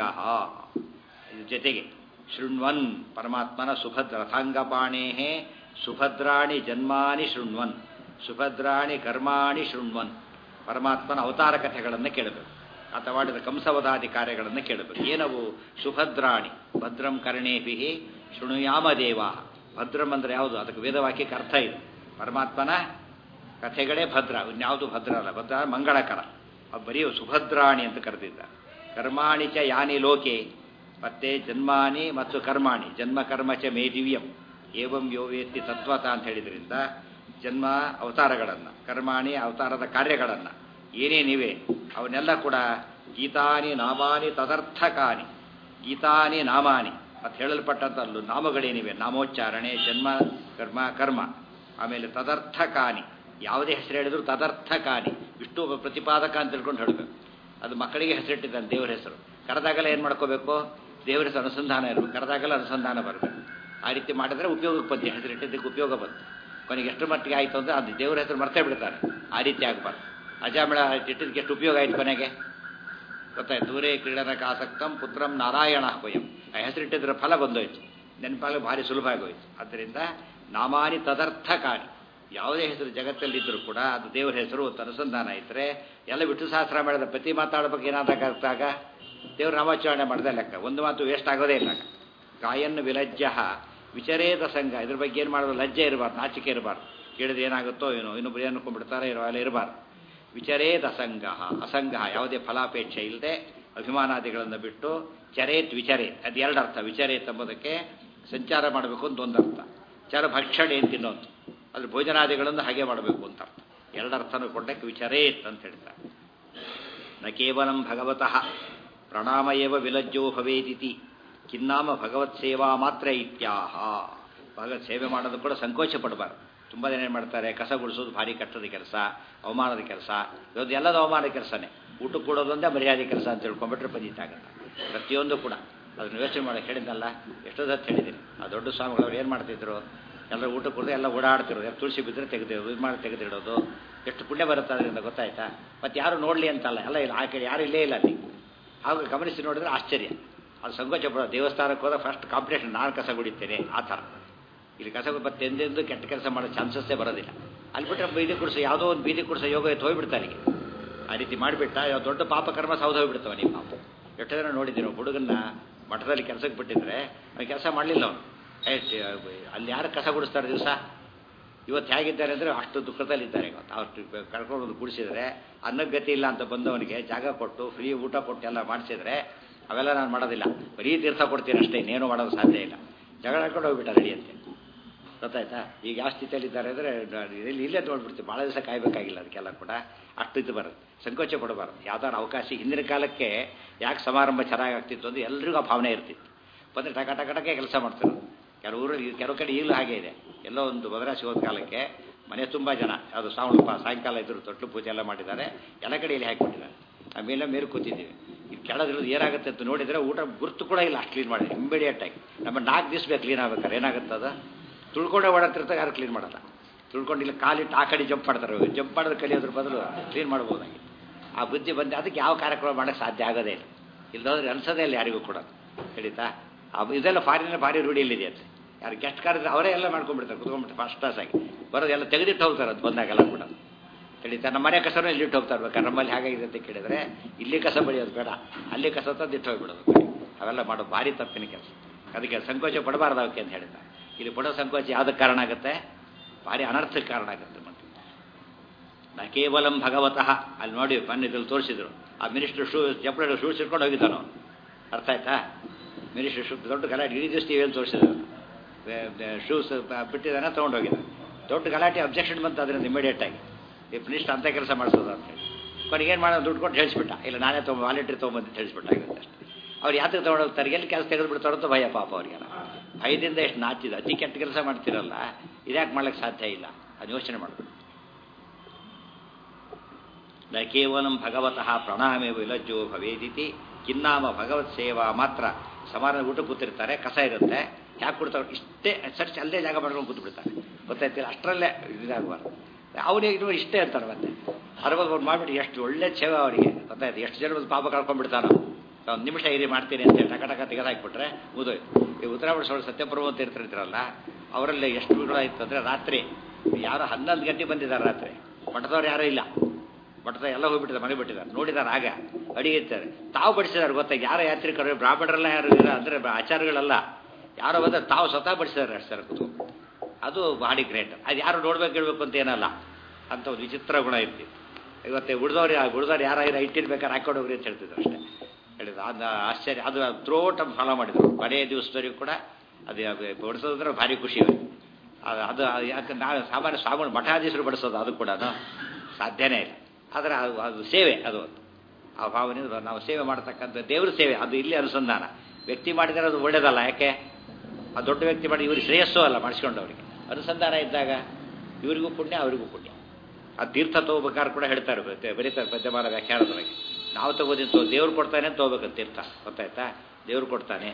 ಜೊತೆಗೆ ಶೃಣ್ವನ್ ಪರಮಾತ್ಮನ ಸುಭದ್ರ ರಥಾಂಗಪಾಣೇ ಸುಭದ್ರಾಣಿ ಜನ್ಮಾನಿ ಶೃಣ್ವನ್ ಸುಭದ್ರಾಣಿ ಕರ್ಮಾಣಿ ಶೃಣ್ವನ್ ಪರಮಾತ್ಮನ ಅವತಾರ ಕಥೆಗಳನ್ನು ಕೇಳಬೇಕು ಆತ ಮಾಡಿದ ಕಂಸವದಾದಿ ಕಾರ್ಯಗಳನ್ನು ಕೇಳಬೇಕು ಏನವು ಸುಭದ್ರಾಣಿ ಭದ್ರಂ ಕರ್ಣೇಭಿ ಶೃಣುಯಾಮ ದೇವ ಭದ್ರಂ ಅಂದರೆ ಯಾವುದು ಅದಕ್ಕೆ ವೇದವಾಕ್ಯಕ್ಕೆ ಅರ್ಥ ಇದೆ ಪರಮಾತ್ಮನ ಕಥೆಗಳೇ ಭದ್ರ ಇನ್ಯಾವುದು ಭದ್ರ ಅಲ್ಲ ಭದ್ರ ಮಂಗಳಕರ ಅದು ಬರೀ ಸುಭದ್ರಾಣಿ ಅಂತ ಕರೆದಿದ್ದ ಕರ್ಮಾಣಿ ಚ ಯಾನಿ ಲೋಕೆ ಮತ್ತೆ ಜನ್ಮಾನಿ ಮತ್ತು ಕರ್ಮಾಣಿ ಜನ್ಮ ಕರ್ಮ ಚ ಮೇ ದಿವ್ಯಂ ಏವಂ ಯೋ ವೇತ್ತಿ ತತ್ವತ ಅಂತ ಹೇಳಿದ್ರಿಂದ ಜನ್ಮ ಅವತಾರಗಳನ್ನು ಕರ್ಮಾಣಿ ಅವತಾರದ ಕಾರ್ಯಗಳನ್ನು ಏನೇನಿವೆ ಅವನ್ನೆಲ್ಲ ಕೂಡ ಗೀತಾನಿ ನಾಮಾನಿ ತದರ್ಥಕಾನಿ ಗೀತಾನಿ ನಾಮಾನಿ ಅಂತ ಹೇಳಲ್ಪಟ್ಟಂತಲ್ಲೂ ನಾಮಗಳೇನಿವೆ ನಾಮೋಚ್ಚಾರಣೆ ಜನ್ಮ ಕರ್ಮ ಕರ್ಮ ಆಮೇಲೆ ತದರ್ಥಕಾನಿ ಯಾವುದೇ ಹೆಸರು ಹೇಳಿದ್ರು ತದರ್ಥಕಾನಿ ವಿಷ್ಣು ಒಬ್ಬ ಪ್ರತಿಪಾದಕ ಅಂತ ತಿಳ್ಕೊಂಡು ಹೇಳಬೇಕು ಅದು ಮಕ್ಕಳಿಗೆ ಹೆಸರಿಟ್ಟಿದ್ದಾನೆ ದೇವರ ಹೆಸರು ಕರೆದಾಗಲ್ಲ ಏನು ಮಾಡ್ಕೋಬೇಕು ದೇವರ ಹೆಸರು ಅನುಸಂಧಾನ ಇರಬೇಕು ಕರೆದಾಗಲ್ಲ ಅನುಸಂಧಾನ ಬರಬೇಕು ಆ ರೀತಿ ಮಾಡಿದ್ರೆ ಉಪಯೋಗಕ್ಕೆ ಬಂತು ಹೆಸರಿಟ್ಟಿದ್ದಕ್ಕೆ ಉಪಯೋಗ ಬಂತು ಕೊನೆಗೆ ಎಷ್ಟು ಮಟ್ಟಿಗೆ ಆಯಿತು ಅಂದರೆ ಅದು ದೇವರ ಹೆಸರು ಮರ್ತೇ ಬಿಡ್ತಾರೆ ಆ ರೀತಿ ಆಗಬಾರ್ದು ಅಜಾಮಿಳ ಇಟ್ಟಿದ್ದಕ್ಕೆ ಎಷ್ಟು ಉಪಯೋಗ ಆಯಿತು ಕೊನೆಗೆ ಗೊತ್ತಾಯ್ತು ದೂರೇ ಕ್ರೀಡನಕ್ಕೆ ಆಸಕ್ತಂ ಪುತ್ರಂ ನಾರಾಯಣ ವಯಂ ಆ ಹೆಸರಿಟ್ಟಿದ್ರ ಫಲ ಬಂದೋಯ್ತು ನೆನಪಾಗಲು ಭಾರಿ ಸುಲಭ ಆಗೋಯ್ತು ಆದ್ದರಿಂದ ನಾಮಾನಿ ತದರ್ಥಕಾರಿ ಯಾವುದೇ ಹೆಸರು ಜಗತ್ತಲ್ಲಿದ್ದರೂ ಕೂಡ ಅದು ದೇವರ ಹೆಸರು ಅನುಸಂಧಾನ ಇದ್ದರೆ ಎಲ್ಲ ವಿಷ್ಣು ಸಹಸ್ರ ಮಾಡಿದ ಪ್ರತಿ ಮಾತಾಡ್ಬೇಕು ಏನಾದಾಗ ದೇವ್ರ ನಾಮಾಚರಣೆ ಮಾಡಿದೆ ಲೆಕ್ಕ ಒಂದು ಮಾತು ವೇಸ್ಟ್ ಆಗೋದೇ ಇಲ್ಲ ಗಾಯನ್ ವಿಲಜ್ಜ ವಿಚರೇತ ಸಂಘ ಇದ್ರ ಬಗ್ಗೆ ಏನು ಮಾಡೋದು ಲಜ್ಜೆ ಇರಬಾರ್ದು ನಾಚಿಕೆ ಇರಬಾರ್ದು ಕೇಳಿದ್ರೆ ಏನಾಗುತ್ತೋ ಏನೋ ಇನ್ನೊಬ್ರು ಏನು ಅನ್ಕೊಂಡ್ಬಿಡ್ತಾರೋ ಏನೋ ಎಲ್ಲ ಇರಬಾರ್ದು ವಿಚರೇತ್ ಅಸಂಗ ಅಸಂಗ ಯಾವುದೇ ಫಲಾಪೇಕ್ಷೆ ಇಲ್ಲದೆ ಅಭಿಮಾನಾದಿಗಳನ್ನು ಬಿಟ್ಟು ಚರೇತ್ ವಿಚರೇತ್ ಅದು ಎರಡು ಅರ್ಥ ವಿಚರೇತ್ ಎಂಬುದಕ್ಕೆ ಸಂಚಾರ ಮಾಡಬೇಕು ಅಂತ ಒಂದು ಅರ್ಥ ಚರ ಭಕ್ಷಣೆ ಅಂತ ಇನ್ನೊಂದು ಅದ್ರ ಭೋಜನಾದಿಗಳನ್ನು ಹಾಗೆ ಮಾಡಬೇಕು ಅಂತ ಅರ್ಥ ಎರಡು ಅರ್ಥನೂ ಕೊಟ್ಟಕ್ಕೆ ವಿಚರೇತ್ ಅಂತ ಹೇಳ್ತಾರೆ ನ ಕೇವಲಂ ಭಗವತಃ ಪ್ರಣಾಮ ಏವ ವಿಲಜ್ಜೋ ಭವೇದಿತಿ ಕಿನ್ನಾಮ ಭಗವತ್ ಸೇವಾ ಮಾತ್ರ ಇತ್ಯಾಹ ಭಗವತ್ ಸೇವೆ ಮಾಡೋದು ಕೂಡ ಸಂಕೋಚ ಪಡಬಾರ್ದು ತುಂಬ ಜನ ಏನು ಮಾಡ್ತಾರೆ ಕಸ ಗುಡಿಸೋದು ಭಾರಿ ಕಷ್ಟದ ಕೆಲಸ ಅವಮಾನದ ಕೆಲಸ ಇವತ್ತು ಎಲ್ಲದೂ ಅವಮಾನದ ಕೆಲಸನೇ ಊಟ ಕೊಡೋದೊಂದೇ ಮರ್ಯಾದೆ ಕೆಲಸ ಅಂತ ತಿಳ್ಕೊಂಡ್ಬಿಟ್ರೆ ಪಂಜಿತಾಗಲ್ಲ ಪ್ರತಿಯೊಂದು ಕೂಡ ಅದನ್ನು ಯೋಚನೆ ಮಾಡೋಕೆ ಹೇಳಿದ್ನಲ್ಲ ಎಷ್ಟೋ ಹೊತ್ತು ಹೇಳಿದ್ದೀನಿ ಆ ದೊಡ್ಡ ಸ್ವಾಮಿಗಳು ಅವ್ರು ಏನು ಮಾಡ್ತಿದ್ರು ಎಲ್ಲರೂ ಊಟ ಕೊಡೋದು ಎಲ್ಲ ಓಡಾಡ್ತಿರೋದು ಎಲ್ಲ ತುಳಸಿ ಬಿದ್ದರೆ ತೆಗೆದಿರೋದು ಇದು ಮಾಡಿ ತೆಗೆದಿಡೋದು ಎಷ್ಟು ಪುಣ್ಯ ಬರುತ್ತೆ ಅದರಿಂದ ಗೊತ್ತಾಯ್ತಾ ಮತ್ತು ಯಾರು ನೋಡಲಿ ಅಂತಲ್ಲ ಎಲ್ಲ ಇಲ್ಲ ಆ ಕಡೆ ಯಾರು ಇಲ್ಲೇ ಇಲ್ಲ ಅಲ್ಲಿ ಆಗ ಗಮನಿಸಿ ನೋಡಿದ್ರೆ ಆಶ್ಚರ್ಯ ಅದು ಸಂಕೋಚ ಪಡೋ ದೇವಸ್ಥಾನಕ್ಕೆ ಹೋದಾಗ ಫಸ್ಟ್ ಕಾಂಪಿಟೇಷನ್ ನಾನು ಕಸ ಗುಡಿತೇನೆ ಆ ಥರ ಇಲ್ಲಿ ಕಸ ಮತ್ತೆ ಎಂದೆಂದು ಕೆಟ್ಟ ಕೆಲಸ ಮಾಡೋ ಚಾನ್ಸಸ್ಸೇ ಬರೋದಿಲ್ಲ ಅಲ್ಲಿ ಬಿಟ್ಟರೆ ಬೀದಿ ಕುಡಿಸೋ ಯಾವುದೋ ಒಂದು ಬೀದಿ ಕುಡಿಸೋ ಯೋಗ ಎತ್ತು ಹೋಗ್ಬಿಡ್ತಾನೆ ಆ ರೀತಿ ಮಾಡಿಬಿಟ್ಟ ಯಾವ ದೊಡ್ಡ ಪಾಪ ಕರ್ಮ ಸೌದು ಹೋಗ್ಬಿಡ್ತಾವ ನೀವು ಪಾಪ ಎಷ್ಟು ಜನ ನೋಡಿದ್ದೀವಿ ನಾವು ಹುಡುಗನ್ನ ಮಠದಲ್ಲಿ ಕೆಲಸಕ್ಕೆ ಬಿಟ್ಟಿದ್ರೆ ಅವ್ನು ಕೆಲಸ ಮಾಡಲಿಲ್ಲ ಅವನು ಅಲ್ಲಿ ಯಾರು ಕಸ ಗುಡಿಸ್ತಾರೆ ದಿವಸ ಇವತ್ತು ಹೇಗಿದ್ದಾರೆ ಅಂದರೆ ಅಷ್ಟು ದುಃಖದಲ್ಲಿದ್ದಾರೆ ಇವತ್ತು ಅವ್ರು ಕರ್ಕೊಂಡು ಗುಡಿಸಿದ್ರೆ ಅನ್ನಕ್ಕೆ ಗತಿ ಇಲ್ಲ ಅಂತ ಬಂದವನಿಗೆ ಜಾಗ ಕೊಟ್ಟು ಫ್ರೀ ಊಟ ಕೊಟ್ಟು ಎಲ್ಲ ಮಾಡಿಸಿದ್ರೆ ಅವೆಲ್ಲ ನಾನು ಮಾಡೋದಿಲ್ಲ ಬರೀ ತೀರ್ಥ ಕೊಡ್ತೀನಿ ಅಷ್ಟೇ ಇನ್ನೇನು ಮಾಡೋದು ಸಾಧ್ಯ ಇಲ್ಲ ಜಗಳ ಹಾಕೊಂಡು ಹೋಗ್ಬಿಟ್ಟ ನಡೆಯಂತೆ ಗೊತ್ತಾಯ್ತಾ ಈಗ ಯಾವ ಸ್ಥಿತಿಯಲ್ಲಿದ್ದಾರೆ ಅಂದರೆ ಇಲ್ಲಿ ಇಲ್ಲೇ ನೋಡ್ಬಿಡ್ತೀವಿ ಭಾಳ ದಿವಸ ಕಾಯಬೇಕಾಗಿಲ್ಲ ಅದಕ್ಕೆಲ್ಲ ಕೂಡ ಅಷ್ಟು ಇದು ಬರುತ್ತೆ ಸಂಕೋಚ ಪಡಬಾರ್ದು ಯಾವ್ದಾದ್ರು ಅವಕಾಶ ಹಿಂದಿನ ಕಾಲಕ್ಕೆ ಯಾಕೆ ಸಮಾರಂಭ ಚೆನ್ನಾಗಿ ಆಗ್ತಿತ್ತು ಅಂದರೆ ಎಲ್ರಿಗೂ ಆ ಭಾವನೆ ಇರ್ತಿತ್ತು ಬಂದರೆ ಟಕ ಟಕ ಟಕೆ ಕೆಲಸ ಮಾಡ್ತಿರೋದು ಕೆಲವು ಊರಲ್ಲಿ ಕೆಲವು ಕಡೆ ಈಗಲೂ ಹಾಗೆ ಇದೆ ಎಲ್ಲೋ ಒಂದು ಮದ್ರಾಸಿ ಹೋದ ಕಾಲಕ್ಕೆ ಮನೆ ತುಂಬ ಜನ ಅದು ಶ್ರಾವಣ ಸಾಯಂಕಾಲ ಇದ್ರು ತೊಟ್ಲು ಪೂಜೆ ಎಲ್ಲ ಮಾಡಿದ್ದಾರೆ ಎಲ್ಲ ಕಡೆ ಇಲ್ಲಿ ಹಾಕಿಬಿಟ್ಟಿದ್ದಾರೆ ಆಮೇಲೆ ಮೇಲೆ ಕೂತಿದ್ದೀವಿ ಇದು ಕೆಳಗಿರೋದು ಏನಾಗುತ್ತೆ ಅಂತ ನೋಡಿದರೆ ಊಟ ಗುರ್ತು ಕೂಡ ಇಲ್ಲ ಅಷ್ಟು ಕ್ಲೀನ್ ಮಾಡಿ ಇಮಿಡಿಯೇಟ್ ಆಗಿ ನಮ್ಮ ನಾಲ್ಕು ದಿವಸ ಬೇಕು ಕ್ಲೀನ್ ಆಗ್ಬೇಕಾರೆ ಏನಾಗುತ್ತೆ ಅದು ತುಳ್ಕೊಂಡೇ ಓಡಾಡ್ತಿರ್ತಾರೆ ಯಾರು ಕ್ಲೀನ್ ಮಾಡಲ್ಲ ತುಳ್ಕೊಂಡು ಇಲ್ಲಿ ಕಾಲಿಟ್ಟು ಆ ಕಡೆ ಜಂಪ್ ಮಾಡ್ತಾರೆ ಜಂಪ್ ಮಾಡೋದು ಕಲಿಯೋದ್ರ ಬದಲು ಕ್ಲೀನ್ ಮಾಡ್ಬೋದಾಗಿ ಆ ಬುದ್ಧಿ ಬಂದು ಅದಕ್ಕೆ ಯಾವ ಕಾರ್ಯಕ್ರಮ ಮಾಡೋಕ್ಕೆ ಸಾಧ್ಯ ಆಗೋದೇ ಇಲ್ಲ ಇಲ್ಲದ್ರೆ ಅನ್ಸೋದೇ ಇಲ್ಲ ಯಾರಿಗೂ ಕೂಡ ಹೇಳಿತಾ ಇದೆಲ್ಲ ಫಾರಿನ ಭಾರಿ ರೂಢಿಯಲ್ಲಿದೆ ಅಂತ ಯಾರು ಗೆಸ್ಟ್ ಕರೆದ್ರೆ ಅವರೇ ಎಲ್ಲ ಮಾಡ್ಕೊಂಡ್ಬಿಡ್ತಾರೆ ಕುತ್ಕೊಂಡ್ಬಿಟ್ಟು ಫಸ್ಟ್ ಕ್ಲಾಸ್ ಆಗಿ ಬರೋದು ಎಲ್ಲ ತೆಗೆದಿಟ್ಟು ಹೋಗ್ತಾರೆ ಅದು ಬಂದಾಗೆಲ್ಲ ಕೂಡ ತಿಳಿತಾ ನಮ್ಮ ಮನೆ ಕಸನೂ ಇಲ್ಲಿಟ್ಟು ಹೋಗ್ತಾ ಇರ್ಬೇಕಾರೆ ನಮ್ಮಲ್ಲಿ ಹೇಗಾಗಿದೆ ಅಂತ ಕೇಳಿದ್ರೆ ಇಲ್ಲಿ ಕಸ ಬೆಳೆಯೋದು ಬೇಡ ಅಲ್ಲಿ ಕಸ ತಂದು ಇಟ್ಟು ಹೋಗ್ಬಿಡೋದು ಅವೆಲ್ಲ ಮಾಡೋದು ಭಾರಿ ತಪ್ಪಿನ ಕೆಲಸ ಅದಕ್ಕೆ ಸಂಕೋಚ ಪಡಬಾರ್ದು ಅವಕ್ಕೆ ಅಂತ ಹೇಳ್ತಾರೆ ಇಲ್ಲಿ ಪಡೋ ಸಂಕೋಚ ಯಾವುದಕ್ಕೆ ಕಾರಣ ಆಗುತ್ತೆ ಭಾರಿ ಅನರ್ಥಕ್ಕೆ ಕಾರಣ ಆಗುತ್ತೆ ಮತ್ತೆ ನಾ ಕೇವಲಂ ಭಗವತಃ ಅಲ್ಲಿ ನೋಡಿ ಬನ್ನಿ ಇದ್ರಲ್ಲಿ ತೋರಿಸಿದ್ರು ಆ ಮಿನಿಸ್ಟರ್ ಶೂ ಚಪ್ಪಲಿ ಶೂಸ್ ಇಟ್ಕೊಂಡು ಹೋಗಿದ್ದಾನು ಅರ್ಥ ಆಯ್ತಾ ಮಿನಿಸ್ಟರ್ ಶೂ ದೊಡ್ಡ ಗಲಾಟೆ ಇಡೀ ದಿವಸ ಏನು ತೋರಿಸಿದ್ರು ಶೂಸ್ ಬಿಟ್ಟಿದ್ದಾನೆ ತೊಗೊಂಡೋಗಿದ್ದಾನೆ ದೊಡ್ಡ ಗಲಾಟೆ ಅಬ್ಜೆಕ್ಷನ್ ಬಂತು ಅದರಿಂದ ಇಮಿಡಿಯೇಟ್ ಆಗಿ ಈ ಮಿನಿಸ್ಟರ್ ಅಂತ ಕೆಲಸ ಮಾಡಿಸೋದು ಅಂತ ಹೇಳಿ ಕೊನೆಗೆ ಏನು ಮಾಡೋದು ದುಡ್ಡು ಕೊಟ್ಟು ಹೇಳಿಸ್ಬಿಟ್ಟ ಇಲ್ಲ ನಾನೇ ತೊಗೊಂಡು ವಾಲೆಟ್ರಿ ತೊಗೊಂಬಂದು ಹೇಳಿಸ್ಬಿಟ್ಟ ಆಗುತ್ತೆ ಅಷ್ಟೇ ಅವ್ರು ಯಾತಕ್ಕೆ ತೊಗೊಂಡೋಗ್ತಾರೆ ಎಲ್ಲಿ ಕೆಲಸ ತೆಗೆದು ಬಿಡ್ತಾರೋ ಅಂತ ಭಯ ಪಾಪ ಅವ್ರಿಗೆಲ್ಲ ಭಯದಿಂದ ಎಷ್ಟು ನಾಚಿದ ಅತಿ ಕೆಟ್ಟ ಕೆಲಸ ಮಾಡ್ತಿರಲ್ಲ ಇದ್ಯಾಕೆ ಮಾಡ್ಲಿಕ್ಕೆ ಸಾಧ್ಯ ಇಲ್ಲ ಅದು ಯೋಚನೆ ಮಾಡಬೇಕು ನ ಕೇವಲಂ ಭಗವತಃ ಪ್ರಣಾಮೇ ವಿಲಜ್ಜೋ ಭವೇದಿತಿ ಕಿನ್ನಾಮ ಭಗವತ್ ಸೇವಾ ಮಾತ್ರ ಸಮಾನ ಊಟ ಕೂತಿರ್ತಾರೆ ಕಸ ಇರುತ್ತೆ ಯಾಕೆ ಕೊಡ್ತಾರೆ ಇಷ್ಟೇ ಸರ್ಚ್ ಅಲ್ಲೇ ಜಾಗ ಮಾಡ್ಕೊಂಡು ಕೂತು ಬಿಡ್ತಾರೆ ಗೊತ್ತಾಯ್ತಿಲ್ಲ ಅಷ್ಟರಲ್ಲೇ ಇದಾಗಬಾರ್ದು ಅವನಿಗೆ ಇದು ಇಷ್ಟೇ ಅಂತಾರೆ ಮತ್ತೆ ಅರವತ್ತು ಮಾಡಿಬಿಟ್ಟು ಎಷ್ಟು ಒಳ್ಳೆ ಸೇವೆ ಅವರಿಗೆ ಗೊತ್ತಾಯ್ತು ಎಷ್ಟು ಜನ ಪಾಪ ಕಳ್ಕೊಂಡ್ಬಿಡ್ತಾನೋ ಒಂದು ನಿಮಿಷ ಇರಿ ಮಾಡ್ತೀನಿ ಅಂತ ಟಕ ಟಕ ತೆಗೆದು ಹಾಕ್ಬಿಟ್ರೆ ಮುದೋಯ್ತು ಈ ಉತ್ತರ ಬಿಡಿಸೋಳು ಸತ್ಯಪ್ರಭು ಅಂತ ಇರ್ತಿರ್ತಾರಲ್ಲ ಅವರಲ್ಲಿ ಎಷ್ಟು ಬಿಡುವಾಯ್ತು ಅಂದರೆ ರಾತ್ರಿ ಯಾರೋ ಹನ್ನೊಂದು ಗಂಟೆ ಬಂದಿದ್ದಾರೆ ರಾತ್ರಿ ಮಠದವ್ರು ಯಾರೂ ಇಲ್ಲ ಮಠದ ಎಲ್ಲ ಹೋಗ್ಬಿಟ್ಟಿದ್ದಾರೆ ಮನೆ ಬಿಟ್ಟಿದ್ದಾರೆ ನೋಡಿದಾರೆ ಆಗ ಅಡಿಗೆ ಇರ್ತಾರೆ ತಾವು ಬಡಿಸಿದಾರೆ ಗೊತ್ತಾಗ ಯಾರೋ ಯಾತ್ರಿಕರು ಬ್ರಾಹ್ಮಣರೆಲ್ಲ ಯಾರು ಇಲ್ಲ ಅಂದರೆ ಆಚಾರಗಳಲ್ಲ ಯಾರೋ ಬಂದ್ರೆ ತಾವು ಸ್ವತಃ ಬಡಿಸಿದಾರೆ ಅಷ್ಟು ಸರ್ ಕೂತ್ಕೊಂಡು ಅದು ಭಾರಿ ಗ್ರೇಟ್ ಅದು ಯಾರು ನೋಡ್ಬೇಕು ಹೇಳ್ಬೇಕು ಅಂತ ಏನಲ್ಲ ಅಂತ ಒಂದು ವಿಚಿತ್ರ ಗುಣ ಇರ್ತಿ ಇವತ್ತೆ ಉಳಿದವ್ರು ಉಳಿದವ್ರು ಯಾರು ಇಟ್ಟಿರ್ಬೇಕಾದ್ರೆ ಹಾಕೊಂಡು ಹೋಗ್ರಿ ಅಂತ ಹೇಳ್ತಿದ್ರು ಅಷ್ಟೇ ಹೇಳಿದ್ರು ಅದು ಆಶ್ಚರ್ಯ ಅದು ಥ್ರೋಟ್ ಫಾಲೋ ಮಾಡಿದ್ರು ಕೊನೆಯ ದಿವಸದವರೆಗೂ ಕೂಡ ಅದು ಬಡಿಸೋದಂದ್ರೆ ಭಾರಿ ಖುಷಿ ಅದು ಅದು ಯಾಕೆ ನಾವು ಸಾಮಾನ್ಯ ಸ್ವಾಮಿ ಮಠಾಧೀಶರು ಬಡಿಸೋದು ಅದು ಕೂಡ ಸಾಧ್ಯನೇ ಇಲ್ಲ ಆದರೆ ಅದು ಅದು ಸೇವೆ ಅದು ಆ ಭಾವನೆ ನಾವು ಸೇವೆ ಮಾಡ್ತಕ್ಕಂಥ ದೇವ್ರ ಸೇವೆ ಅದು ಇಲ್ಲಿ ಅನುಸಂಧಾನ ವ್ಯಕ್ತಿ ಮಾಡಿದರೆ ಅದು ಒಳ್ಳೇದಲ್ಲ ಯಾಕೆ ಆ ದೊಡ್ಡ ವ್ಯಕ್ತಿ ಮಾಡಿ ಇವ್ರಿಗೆ ಶ್ರೇಯಸ್ಸು ಅಲ್ಲ ಮಾಡಿಸ್ಕೊಂಡವ್ರಿಗೆ ಅನುಸಂಧಾನ ಇದ್ದಾಗ ಇವರಿಗೂ ಪುಣ್ಯ ಅವರಿಗೂ ಪುಣ್ಯ ಆ ತೀರ್ಥ ತಗೋಬೇಕಾದ್ರೆ ಕೂಡ ಹೇಳ್ತಾರೆ ಬರೀತಾರೆ ಪದ್ಯಮಾನ ವ್ಯಾಖ್ಯಾನದೊಳಗೆ ನಾವು ತಗೋದಿನ ತೋ ದೇವ್ರು ಕೊಡ್ತಾನೆ ಅಂತ ತಗೋಬೇಕು ತೀರ್ಥ ಗೊತ್ತಾಯ್ತಾ ದೇವ್ರು ಕೊಡ್ತಾನೆ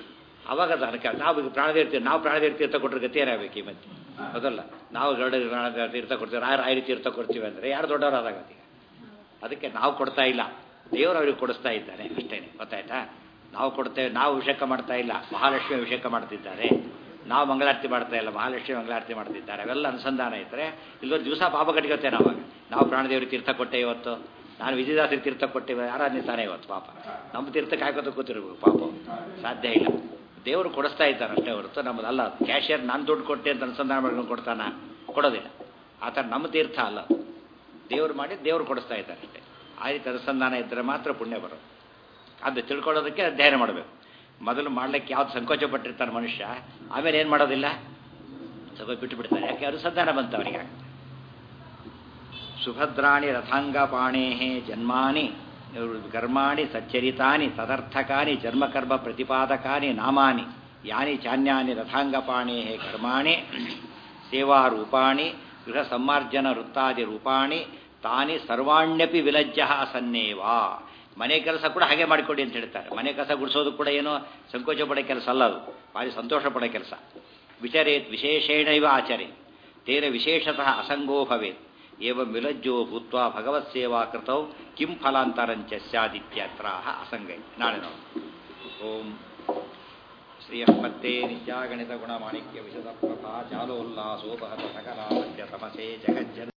ಅವಾಗ ಅದು ಅದಕ್ಕೆ ನಾವು ಈಗ ಪ್ರಾಣದೇವ್ರ ನಾವು ಪ್ರಾಣದೇವ್ರ ತೀರ್ಥ ಕೊಟ್ಟರೆ ಗತಿ ಏನಾಗಬೇಕು ಈ ಮಧ್ಯೆ ಅದಲ್ಲ ನಾವು ಗರುಡ ತೀರ್ಥ ಕೊಡ್ತೀವಿ ರಾಯರ ಆಯ್ರಿ ತೀರ್ಥ ಕೊಡ್ತೀವಿ ಅಂದರೆ ಯಾರು ದೊಡ್ಡವರಾದಾಗ ಅದಕ್ಕೆ ನಾವು ಕೊಡ್ತಾ ಇಲ್ಲ ದೇವರು ಅವ್ರಿಗೆ ಕೊಡಿಸ್ತಾ ಇದ್ದಾನೆ ಅಷ್ಟೇನೆ ಗೊತ್ತಾಯ್ತಾ ನಾವು ಕೊಡ್ತೇವೆ ನಾವು ಅಭಿಷೇಕ ಮಾಡ್ತಾ ಇಲ್ಲ ಮಹಾಲಕ್ಷ್ಮಿ ಅಭಿಷೇಕ ಮಾಡ್ತಿದ್ದಾರೆ ನಾವು ಮಂಗಳಾರತಿ ಮಾಡ್ತಾ ಇಲ್ಲ ಮಹಾಲಕ್ಷ್ಮಿ ಮಂಗಳಾರತಿ ಮಾಡ್ತಿದ್ದಾರೆ ಅವೆಲ್ಲ ಅನುಸಂಧಾನ ಇದ್ದರೆ ಇಲ್ಲೊಂದು ದಿವಸ ಪಾಪ ಕಟ್ಕೋತೇವೆ ನಾವಾಗ ನಾವು ಪ್ರಾಣದೇವ್ರಿಗೆ ತೀರ್ಥ ಕೊಟ್ಟೆ ಇವತ್ತು ನಾನು ವಿಜಯದಾಸರಿಗೆ ತೀರ್ಥ ಕೊಟ್ಟಿವೆ ಆರಾಧನೆ ಇವತ್ತು ಪಾಪ ನಮ್ಮ ತೀರ್ಥಕ್ಕೆ ಹಾಕೋದು ಕೂತಿರ್ಬೇಕು ಪಾಪ ಸಾಧ್ಯ ಇಲ್ಲ ದೇವರು ಕೊಡಿಸ್ತಾ ಇದ್ದಾನೆ ಅಷ್ಟೇ ಹೊರತು ನಮ್ಮದಲ್ಲ ಕ್ಯಾಶಿಯರ್ ನಾನು ದುಡ್ಡು ಕೊಟ್ಟೆ ಅಂತ ಅನುಸಂಧಾನ ಮಾಡ್ಕೊಂಡು ಕೊಡ್ತಾನ ಕೊಡೋದಿಲ್ಲ ಆ ಥರ ನಮ್ಮ ತೀರ್ಥ ಅಲ್ಲ ದೇವ್ರು ಮಾಡಿ ದೇವ್ರು ಕೊಡಿಸ್ತಾ ಇದ್ದಾರೆ ಅಷ್ಟೇ ಆ ರೀತಿ ಅನುಸಂಧಾನ ಇದ್ದರೆ ಮಾತ್ರ ಪುಣ್ಯ ಬರೋದು ಅದು ತಿಳ್ಕೊಳ್ಳೋದಕ್ಕೆ ಅಧ್ಯಯನ ಮಾಡಬೇಕು ಮೊದಲು ಮಾಡ್ಲಿಕ್ಕೆ ಯಾವ್ದು ಸಂಕೋಚ ಪಟ್ಟಿರ್ತಾನೆ ಮನುಷ್ಯ ಆಮೇಲೆ ಏನು ಮಾಡೋದಿಲ್ಲ ಸಂಕೋಚ ಬಿಟ್ಟು ಬಿಡ್ತಾನೆ ಯಾಕೆ ಅನುಸಂಧಾನ ಬಂತು ಅವನಿಗೆ ಸುಭದ್ರಾಣಿ ರಥಾಂಗಪಾಣೇ ಜನ್ಮಾನಿ ಕರ್ಮಾಣಿ ಸಚ್ಚರಿತಾನಿ ತದರ್ಥಕಾನಿ ಜನ್ಮಕರ್ಮ ಪ್ರತಿಪಾದಕಾನಿ ನಾಮಾನಿ ಯಾನಿ ಚಾನ್ಯಾನಿ ರಥಾಂಗಪಾಣೇ ಕರ್ಮಾಣಿ ಸೇವಾರೂಪಾಣಿ ಗೃಹ ಸಮ್ಮಾರ್ಜನ ವೃತ್ತಾದಿ ರೂಪಾಣಿ ತಾನಿ ಸರ್ವಾಣ್ಯಪಿ ವಿಲಜ್ಜ ಸನ್ನೇವಾ ಮನೆ ಕೆಲಸ ಕೂಡ ಹಾಗೆ ಮಾಡಿಕೊಡಿ ಅಂತ ಹೇಳ್ತಾರೆ ಮನೆ ಕಸ ಗುಡಿಸೋದು ಕೂಡ ಏನೋ ಸಂಕೋಚ ಪಡೋ ಕೆಲಸ ಅಲ್ಲ ಅದು ಭಾರಿ ಸಂತೋಷ ಪಡೋ ಕೆಲಸ ವಿಚರೇತ್ ವಿಶೇಷೇಣೈವ ಆಚರೇತ್ ತೇನ ವಿಶೇಷತಃ ಅಸಂಗೋ ಭವೇತ್ ಏವ ವಿಲಜ್ಜೋ ಭೂತ್ವ ಭಗವತ್ ಸೇವಾ ಕೃತೌ ಕಿಂ ಫಲಾಂತರಂಚ ಸ್ಯಾದಿತ್ಯತ್ರಾಹ ಅಸಂಗೈ ನಾಳೆ ನಾವು ಓಂ ಶ್ರೀಯಪ್ಪತ್ತೇ ನಿತ್ಯಾಗಣಿತ ಗುಣಮಾಣಿಕ್ಯ ವಿಶದ ಪ್ರಭಾ ಜಾಲೋಲ್ಲಾಸೋಪಹತ ಸಕಲಾವತ್ಯ ತಮಸೇ ಜಗಜ್ಜನ